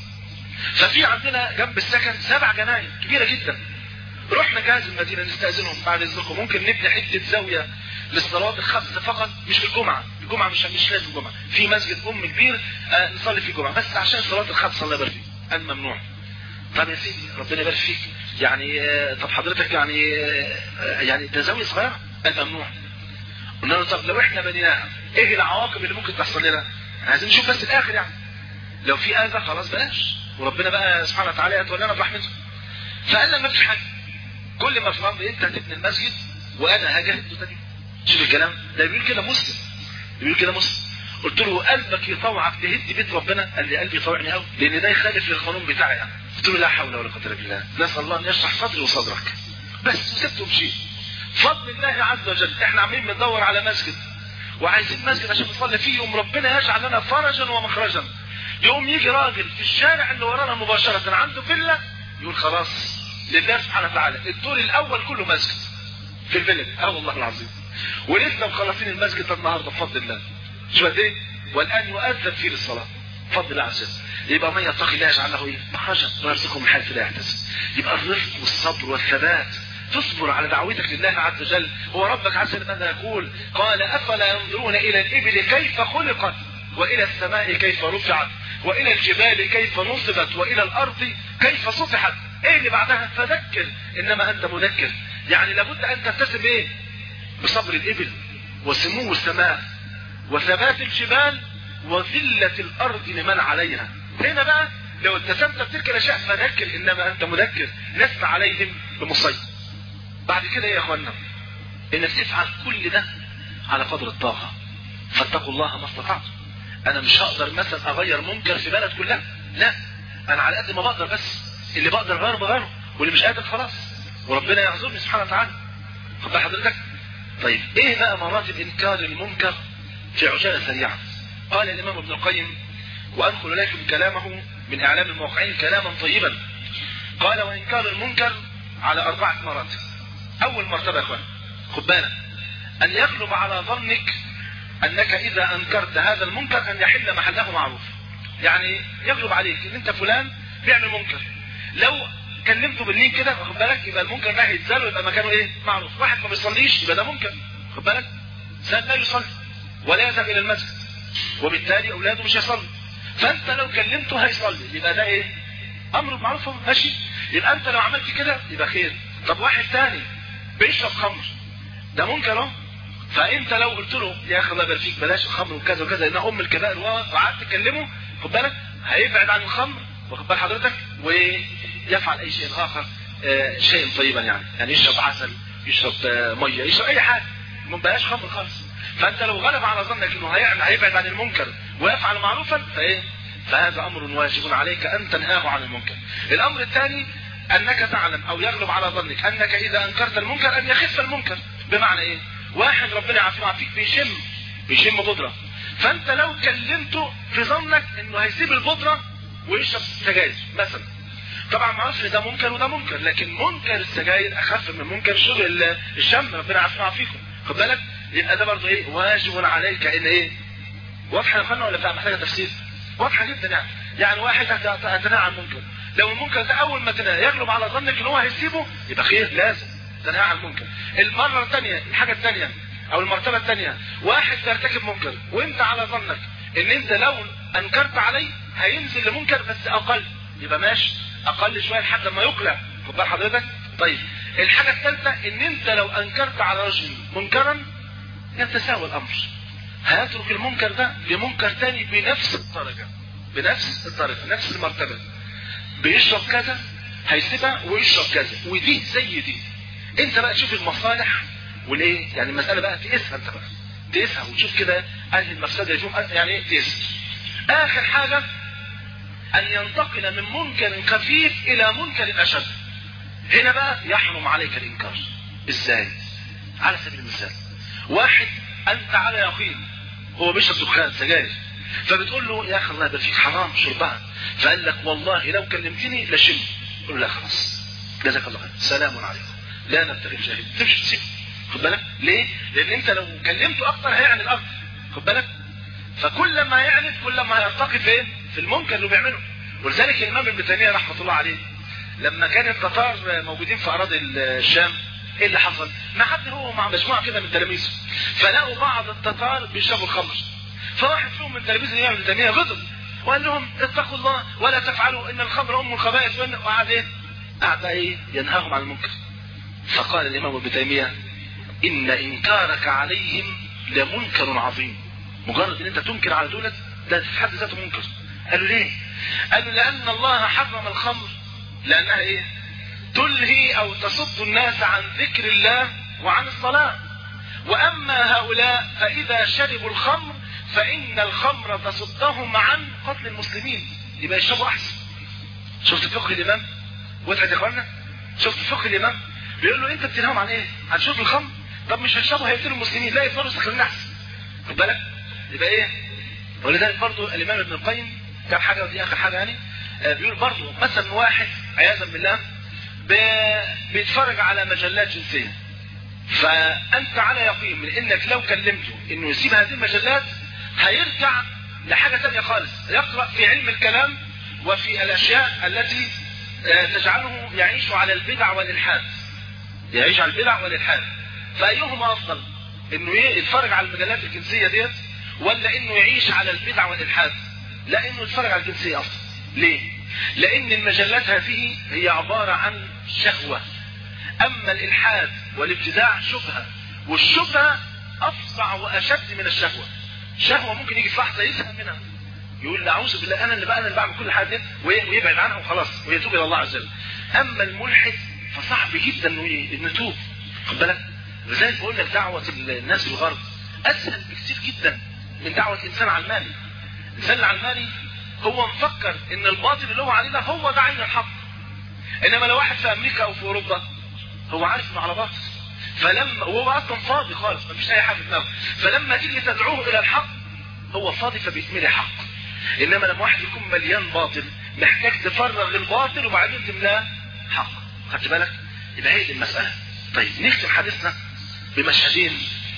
ففي عندنا جنب السكن سبع جناين كبيره جدا رحنا جهاز المدينه نستاذنهم بعد اذنكم ممكن نبني حته زاويه للصلاه الخمس فقط مش في الجمعه الجمعه مش مش لازم الجمعه في مسجد ام كبير آه نصلي فيه الجمعه بس عشان صلاه الخمس الله يبارك فيك قال ممنوع طب يا سيدي ربنا يبارك فيك يعني آه طب حضرتك يعني آه يعني ده زاويه صغيره قال ممنوع قلنا له طب لو احنا بنيناها ايه العواقب اللي ممكن تحصل لنا عايزين نشوف بس الاخر يعني لو في اذى خلاص بلاش وربنا بقى سبحانه وتعالى يتولانا برحمته فقال لنا ما فيش حاجه كل ما في الامر انت هتبني المسجد وانا هجهد تاني شوف الكلام ده بيقول كده مسلم بيقول كده مسلم قلت له قلبك يطوعك تهد بيت ربنا قال لي قلبي يطوعني قوي لان ده يخالف للقانون بتاعي يعني قلت له لا حول ولا قوه الا بالله نسال الله ان يشرح صدري وصدرك بس وسبته ومشيت فضل الله عز وجل احنا عاملين بندور على مسجد وعايزين مسجد عشان نصلي فيه يوم ربنا يجعل لنا فرجا ومخرجا يوم يجي راجل في الشارع اللي ورانا مباشرة عنده فيلا يقول خلاص لله سبحانه وتعالى الدور الاول كله مسجد في البلد اه والله العظيم ولسه مخلصين المسجد ده النهارده بفضل الله شو قد ايه والان يؤذن فيه للصلاه بفضل الله عز وجل يبقى من يتقي الله يجعل له ايه مخرجا ويرزقه من حيث لا يحتسب يبقى الرزق والصبر والثبات تصبر على دعوتك لله عز وجل هو ربك عز وجل ماذا يقول قال افلا ينظرون الى الابل كيف خلقت والى السماء كيف رفعت والى الجبال كيف نصبت والى الارض كيف سطحت ايه اللي بعدها فذكر انما انت مذكر يعني لابد ان تتسم ايه بصبر الابل وسمو السماء وثبات الجبال وذلة الارض لمن عليها هنا بقى لو التزمت بتلك الاشياء فذكر انما انت مذكر لست عليهم بمصيب بعد كده يا اخوانا انك تفعل كل ده على قدر الطاقه فاتقوا الله ما استطعتم انا مش هقدر مثلا اغير منكر في بلد كلها لا انا على قد ما بقدر بس اللي بقدر غيره بغيره واللي مش قادر خلاص وربنا يعذرني سبحانه وتعالى خد بال حضرتك طيب ايه بقى مراتب انكار المنكر في عجاله سريعه قال الامام ابن القيم وادخل اليكم كلامه من اعلام الموقعين كلاما طيبا قال وانكار المنكر على اربعه مراتب اول مرتبه يا اخوان خد بالك ان يغلب على ظنك انك اذا انكرت هذا المنكر ان يحل محله معروف يعني يغلب عليك ان انت فلان بيعمل منكر لو كلمته باللين كده واخد بالك يبقى المنكر ده هيتزال ويبقى مكانه ايه معروف واحد ما بيصليش يبقى ده منكر خد بالك انسان لا يصلي ولا يذهب الى المسجد وبالتالي اولاده مش هيصلي فانت لو كلمته هيصلي يبقى ده ايه امر معروف ماشي يبقى انت لو عملت كده يبقى خير طب واحد تاني بيشرب خمر ده منكر اهو فانت لو قلت له يا اخي الله يبارك فيك بلاش الخمر وكذا وكذا انها ام الكبائر وقعدت تكلمه خد بالك هيبعد عن الخمر واخد بال حضرتك ويفعل اي شيء اخر آه شيء طيبا يعني يعني يشرب عسل يشرب آه ميه يشرب اي حاجه ما بلاش خمر خالص فانت لو غلب على ظنك انه هيعمل هيبعد عن المنكر ويفعل معروفا فايه فهذا امر واجب عليك ان تنهاه عن المنكر الامر الثاني انك تعلم او يغلب على ظنك انك اذا انكرت المنكر ان يخف المنكر بمعنى ايه واحد ربنا يعافيه ويعافيك بيشم بيشم بودره فانت لو كلمته في ظنك انه هيسيب البودره ويشرب سجاير مثلا طبعا ما اعرفش ده منكر وده منكر لكن منكر السجاير اخف من منكر شرب الشم ربنا يعافينا ويعافيكم خد بالك يبقى ده برضه ايه واجب عليك ان ايه واضحه يا اخوانا ولا فيها محتاجه تفسير واضحه جدا يعني يعني واحد هتنهى عن منكر لو المنكر ده اول ما تنهى يغلب على ظنك ان هو هيسيبه يبقى خير لازم تنهى عن المنكر المره الثانيه الحاجه الثانيه او المرتبه الثانيه واحد بيرتكب منكر وانت على ظنك ان انت لو انكرت عليه هينزل لمنكر بس اقل يبقى ماشي اقل شويه لحد ما يقلع خد بال حضرتك طيب الحاجه الثالثه ان انت لو انكرت على رجل منكرا يتساوى الامر هيترك المنكر ده لمنكر تاني بنفس الدرجه بنفس الدرجه نفس المرتبه بيشرب كذا هيسيبها ويشرب كذا ودي زي دي انت بقى تشوف المصالح والايه يعني المساله بقى تقيسها انت بقى تقيسها وتشوف كده اهل المفسده يجوم يعني ايه تقيسها اخر حاجه ان ينتقل من منكر خفيف الى منكر اشد هنا بقى يحرم عليك الانكار ازاي على سبيل المثال واحد انت على يقين هو بيشرب دخان سجاير فبتقول له يا اخي الله يبارك فيك حرام شربها فقال لك والله لو كلمتني لشم قل له لا خلاص جزاك الله خير سلام عليكم لا نبتغي الجاهل تمشي تسيبه خد بالك ليه؟ لان انت لو كلمته اكتر هيعند اكتر خد بالك فكل ما يعند كل ما هيرتقي فين؟ في المنكر اللي بيعمله ولذلك الامام ابن تيميه رحمه الله عليه لما كان التتار موجودين في اراضي الشام ايه اللي حصل؟ ما حد هو مع مجموعه كده من تلاميذه فلقوا بعض التتار بيشربوا الخمر فواحد فيهم من تلاميذ الامام ابن تيميه غضب وقال لهم اتقوا الله ولا تفعلوا ان الخمر ام الخبائث وقعد ايه؟ قعد ايه؟ ينهاهم عن المنكر فقال الامام ابن تيميه ان انكارك عليهم لمنكر عظيم مجرد ان انت تنكر على دولت ده في حد ذاته منكر قالوا ليه قالوا لان الله حرم الخمر لانها ايه تلهي او تصد الناس عن ذكر الله وعن الصلاة واما هؤلاء فاذا شربوا الخمر فان الخمر تصدهم عن قتل المسلمين يبقى يشربوا احسن شفت فقه الامام وضحت يا اخوانا شفت فقه الامام بيقول له انت بتنهاهم عن ايه عن شرب الخمر طب مش هيشربوا هيقتلوا المسلمين لا يفضلوا يستخدمون احسن خد بالك يبقى ايه ولذلك برضو الامام ابن القيم كان حاجه ودي اخر حاجه يعني آه بيقول برضو مثلا واحد عياذا بالله بيتفرج على مجلات جنسيه فانت على يقين من انك لو كلمته انه يسيب هذه المجلات هيرجع لحاجه ثانيه خالص يقرا في علم الكلام وفي الاشياء التي تجعله يعيش على البدع والالحاد يعيش على البدع والالحاد فايهما افضل انه يتفرج على المجلات الجنسيه ديت ولا انه يعيش على البدع والالحاد لا انه يتفرج على الجنسيه افضل ليه لان المجلات هذه هي عباره عن شهوه اما الالحاد والابتداع شبهه والشبهه افظع واشد من الشهوه شهوه ممكن يجي في لحظه يزهق منها يقول اعوذ بالله انا اللي بقى انا اللي بعمل كل حاجه دي ويبعد عنها وخلاص ويتوب الى الله عز وجل اما الملحد فصعب جدا انه انه يتوب خد بالك لذلك بقول لك دعوه الناس في الغرب اسهل بكثير جدا من دعوه الانسان علماني الانسان العلماني هو مفكر ان الباطل اللي هو عليه ده هو ده عين الحق انما لو واحد في امريكا او في اوروبا هو عارف انه على باطل فلما وهو اصلا فاضي خالص مفيش اي حاجه في دماغه فلما تيجي تدعوه الى الحق هو فاضي فبيتملي حق انما لما واحد يكون مليان باطل محتاج تفرغ الباطل وبعدين تملاه حق خدت بالك يبقى هي دي المساله طيب نختم حديثنا بمشهدين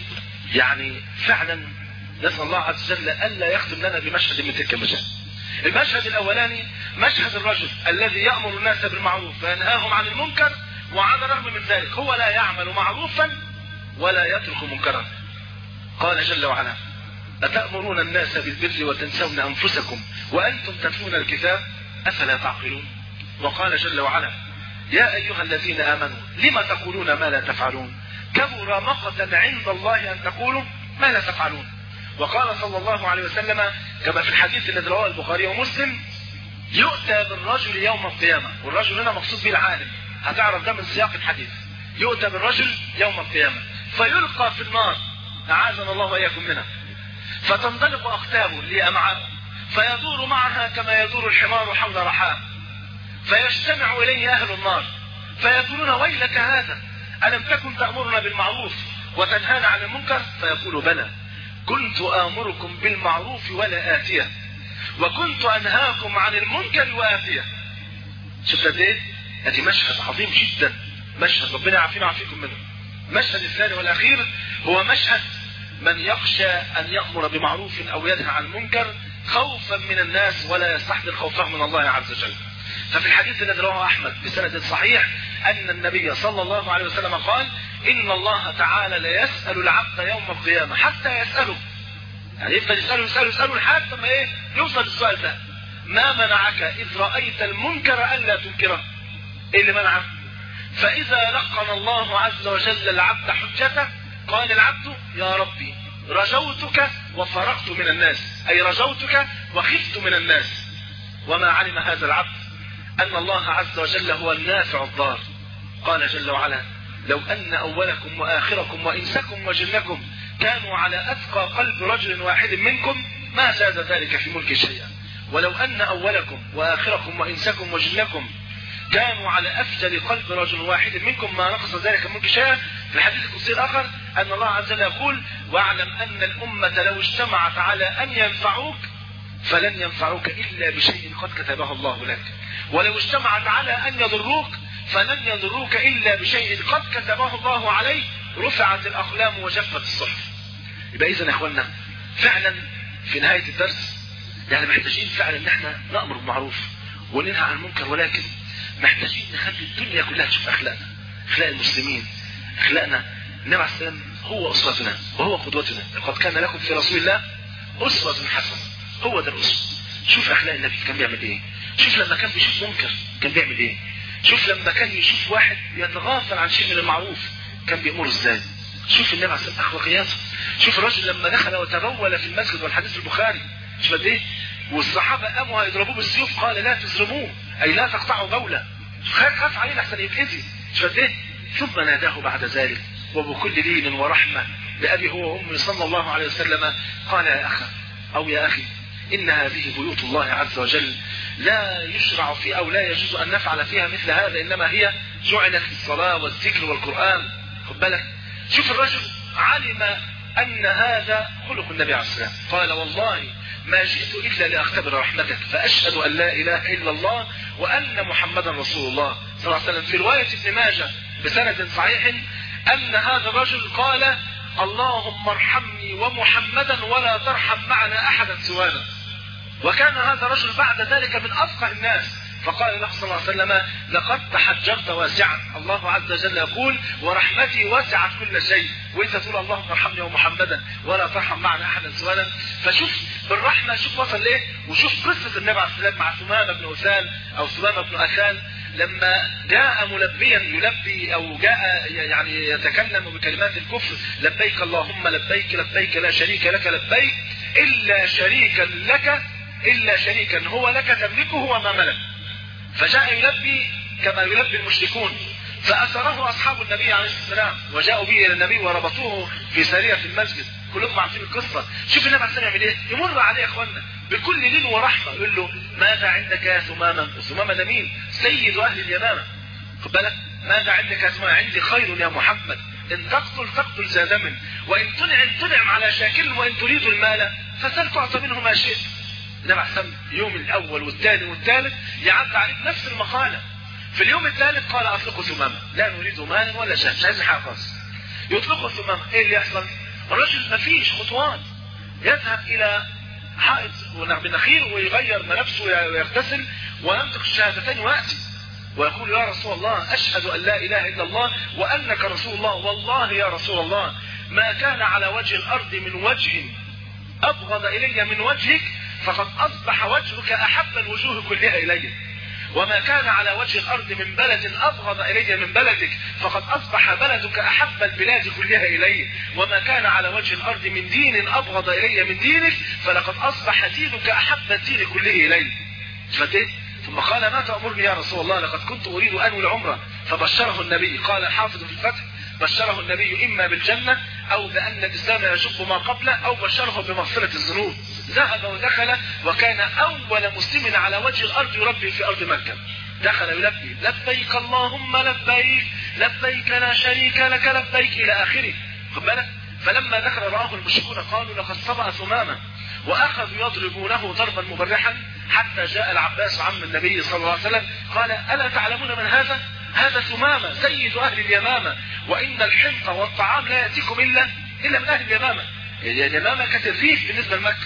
يعني فعلا نسال الله عز وجل الا يختم لنا بمشهد من تلك المشاهد المشهد الاولاني مشهد الرجل الذي يامر الناس بالمعروف وينهاهم عن المنكر وعلى الرغم من ذلك هو لا يعمل معروفا ولا يترك منكرا قال جل وعلا أتأمرون الناس بالبر وتنسون أنفسكم وأنتم تتلون الكتاب أفلا تعقلون وقال جل وعلا يا أيها الذين آمنوا لم تقولون ما لا تفعلون كبر مقتا عند الله أن تقولوا ما لا تفعلون وقال صلى الله عليه وسلم كما في الحديث الذي رواه البخاري ومسلم يؤتى بالرجل يوم القيامة والرجل هنا مقصود به العالم هتعرف ده من سياق الحديث يؤتى بالرجل يوم القيامة فيلقى في النار أعاذنا الله وإياكم منها فتنطلق أختابه لأمعاء فيدور معها كما يدور الحمار حول رحاه فيجتمع إليه أهل النار فيقولون ويلك هذا ألم تكن تأمرنا بالمعروف وتنهانا عن المنكر فيقول بلى كنت آمركم بالمعروف ولا آتيه وكنت أنهاكم عن المنكر وآتيه شفت قد ايه؟ ادي مشهد عظيم جدا مشهد ربنا يعافينا ويعافيكم منه المشهد الثاني والاخير هو مشهد من يخشى ان يامر بمعروف او ينهى عن منكر خوفا من الناس ولا يستحضر خوفهم من الله عز وجل ففي الحديث الذي رواه احمد بسند صحيح ان النبي صلى الله عليه وسلم قال ان الله تعالى لا يسال العبد يوم القيامه حتى يساله يعني يفضل يساله يساله يساله لحد ما ايه يوصل السؤال ده ما منعك اذ رايت المنكر الا تنكره ايه اللي منعه فاذا لقن الله عز وجل العبد حجته قال العبد يا ربي رجوتك وفرقت من الناس اي رجوتك وخفت من الناس وما علم هذا العبد ان الله عز وجل هو النافع الضار قال جل وعلا لو ان اولكم واخركم وانسكم وجنكم كانوا على اتقى قلب رجل واحد منكم ما زاد ذلك في ملك شيئا ولو ان اولكم واخركم وانسكم وجنكم كانوا على افجر قلب رجل واحد منكم ما نقص ذلك منك شيئا في الحديث القدسي الاخر ان الله عز وجل يقول واعلم ان الامه لو اجتمعت على ان ينفعوك فلن ينفعوك الا بشيء قد كتبه الله لك ولو اجتمعت على ان يضروك فلن يضروك الا بشيء قد كتبه الله عليك رفعت الاقلام وجفت الصحف يبقى اذا يا اخوانا فعلا في نهايه الدرس يعني محتاجين فعلا ان احنا نامر بالمعروف وننهى عن المنكر ولكن محتاجين نخلي الدنيا كلها تشوف اخلاقنا اخلاق المسلمين اخلاقنا النبي عليه السلام هو اسوتنا وهو قدوتنا لقد كان لكم في رسول الله اسوه حسنه هو ده الاسوه شوف اخلاق النبي كان بيعمل ايه شوف لما كان بيشوف منكر كان بيعمل ايه شوف لما كان يشوف واحد يتغافل عن شيء من المعروف كان بيأمره ازاي شوف النبي عليه السلام اخلاقياته شوف الرجل لما دخل وتبول في المسجد والحديث البخاري شوف قد ايه والصحابه قاموا هيضربوه بالسيوف قال لا تزرموه اي لا تقطعوا بوله خاف خاف عليه لحسن يتاذي شوف قد ايه ثم ناداه بعد ذلك وبكل لين ورحمه بابي هو وامي صلى الله عليه وسلم قال يا اخا او يا اخي ان هذه بيوت الله عز وجل لا يشرع في او لا يجوز ان نفعل فيها مثل هذا انما هي جعلت للصلاه والذكر والقران خد بالك شوف الرجل علم ان هذا خلق النبي عليه السلام قال والله ما جئت الا لاختبر رحمتك فاشهد ان لا اله الا الله وان محمدا رسول الله صلى الله عليه وسلم في روايه ابن ماجه بسند صحيح ان هذا الرجل قال اللهم ارحمني ومحمدا ولا ترحم معنا احدا سوانا وكان هذا الرجل بعد ذلك من افقه الناس فقال له صلى الله عليه وسلم لقد تحجرت واسعا الله عز وجل يقول ورحمتي وسعت كل شيء وانت تقول اللهم ارحمني ومحمدا ولا ترحم معنا احدا سوانا فشوف بالرحمه شوف وصل ليه وشوف قصه النبي عليه السلام مع ثمامه بن اسال او ثمامه بن اثان لما جاء ملبيا يلبي او جاء يعني يتكلم بكلمات الكفر لبيك اللهم لبيك لبيك لا شريك لك لبيك الا شريكا لك الا شريكا هو لك تملكه وما ملك فجاء يلبي كما يلبي المشركون فأسره أصحاب النبي عليه الصلاة والسلام وجاءوا به إلى النبي وربطوه في سارية في المسجد كلكم عارفين القصة شوف النبي عليه الصلاة والسلام يعمل إيه يمر عليه يا إخوانا بكل لين ورحمة يقول له ماذا عندك يا ثمامة ثمامة ده مين سيد أهل اليمامة خد بالك ماذا عندك يا ثمامة عندي خير يا محمد إن تقتل تقتل ذا دم وإن تنعم تنعم على شاكل وإن تريد المال فسل تعطى منه ما شئت النبي عليه الصلاة والسلام يوم الأول والثاني والثالث يعد عليك نفس المقالة في اليوم الثالث قال اطلقوا ثمامه لا نريد مالا ولا شيء مش عايز حاجه خالص يطلقوا ثمامه ايه اللي يحصل الرجل ما فيش خطوات يذهب الى حائط بنخيل ويغير ملابسه ويغتسل وينطق الشهادتين وياتي ويقول يا رسول الله اشهد ان لا اله الا الله وانك رسول الله والله يا رسول الله ما كان على وجه الارض من وجه ابغض الي من وجهك فقد اصبح وجهك احب الوجوه كلها الي وما كان على وجه الارض من بلد ابغض الي من بلدك فقد اصبح بلدك احب البلاد كلها الي وما كان على وجه الارض من دين ابغض الي من دينك فلقد اصبح دينك احب الدين كله الي فتيه ثم قال ما تأمرني يا رسول الله لقد كنت أريد أنوي العمرة فبشره النبي قال الحافظ في الفتح بشره النبي إما بالجنة أو بأن الإسلام يشق ما قبله أو بشره بمغفرة الذنوب ذهب ودخل وكان أول مسلم على وجه الأرض يربي في أرض مكة دخل يلبي لبيك اللهم لبيك لبيك لا شريك لك لبيك إلى آخره خد بالك فلما دخل رآه المشركون قالوا لقد صبأ ثمامة وأخذوا يضربونه ضربا مبرحا حتى جاء العباس عم النبي صلى الله عليه وسلم قال ألا تعلمون من هذا هذا ثمامة سيد أهل اليمامة وإن الحنطة والطعام لا يأتيكم إلا إلا من أهل اليمامة اليمامة كانت الريف بالنسبة لمكة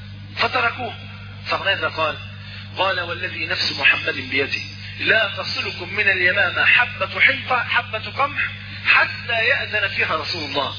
فتركوه فماذا قال قال والذي نفس محمد بيده لا تصلكم من اليمامة حبة حنطة حبة قمح حتى يأذن فيها رسول الله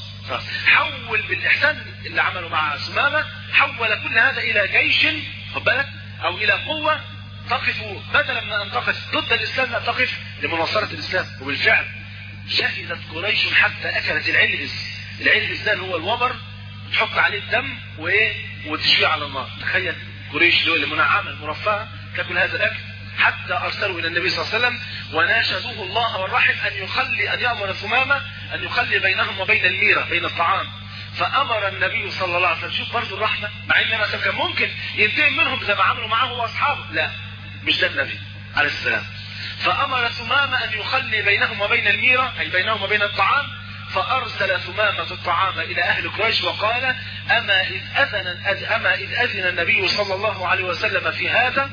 حول بالإحسان اللي عمله مع سمامة حول كل هذا إلى جيش خد بالك أو إلى قوة تقف بدلا من أن تقف ضد الإسلام لا تقف لمناصرة الإسلام وبالفعل شهدت قريش حتى أكلت العلبس العلبس ده هو الوبر تحط عليه الدم وإيه وتشويه على النار تخيل قريش اللي هو المنعمة المرفهة تاكل هذا الأكل حتى أرسلوا إلى النبي صلى الله عليه وسلم وناشدوه الله والرحم أن يخلي أن يأمر ثمامة أن يخلي بينهم وبين الميرة بين الطعام فأمر النبي صلى الله عليه وسلم شوف برضه الرحمة مع إن مثلا كان ممكن ينتقم منهم زي ما عملوا معه وأصحابه لا مش ده النبي عليه السلام فأمر ثمامة أن يخلي بينهم وبين الميرة أي بينهم وبين الطعام فأرسل ثمامة الطعام إلى أهل قريش وقال أما إذ أذن أما إذ أذن النبي صلى الله عليه وسلم في هذا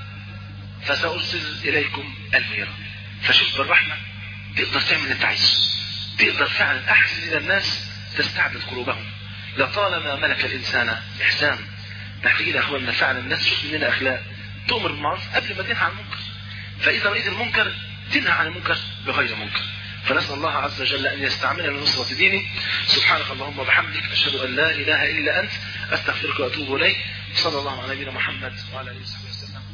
فسأرسل إليكم الميرة فشوف بالرحمة تقدر تعمل اللي أنت عايزه تقدر فعلا أحسن إلى الناس تستعبد قلوبهم لطالما ملك الإنسان إحسان نحتاج إلى أخواننا فعلا الناس تشوف مننا أخلاق تؤمر بالمعروف قبل ما تنهى عن المنكر فإذا رأيت المنكر تنهى عن المنكر بغير منكر فنسأل الله عز وجل أن يستعملنا لنصرة دينه سبحانك اللهم وبحمدك أشهد أن لا إله إلا أنت أستغفرك وأتوب إليك صلى الله على نبينا محمد وعلى آله وصحبه وسلم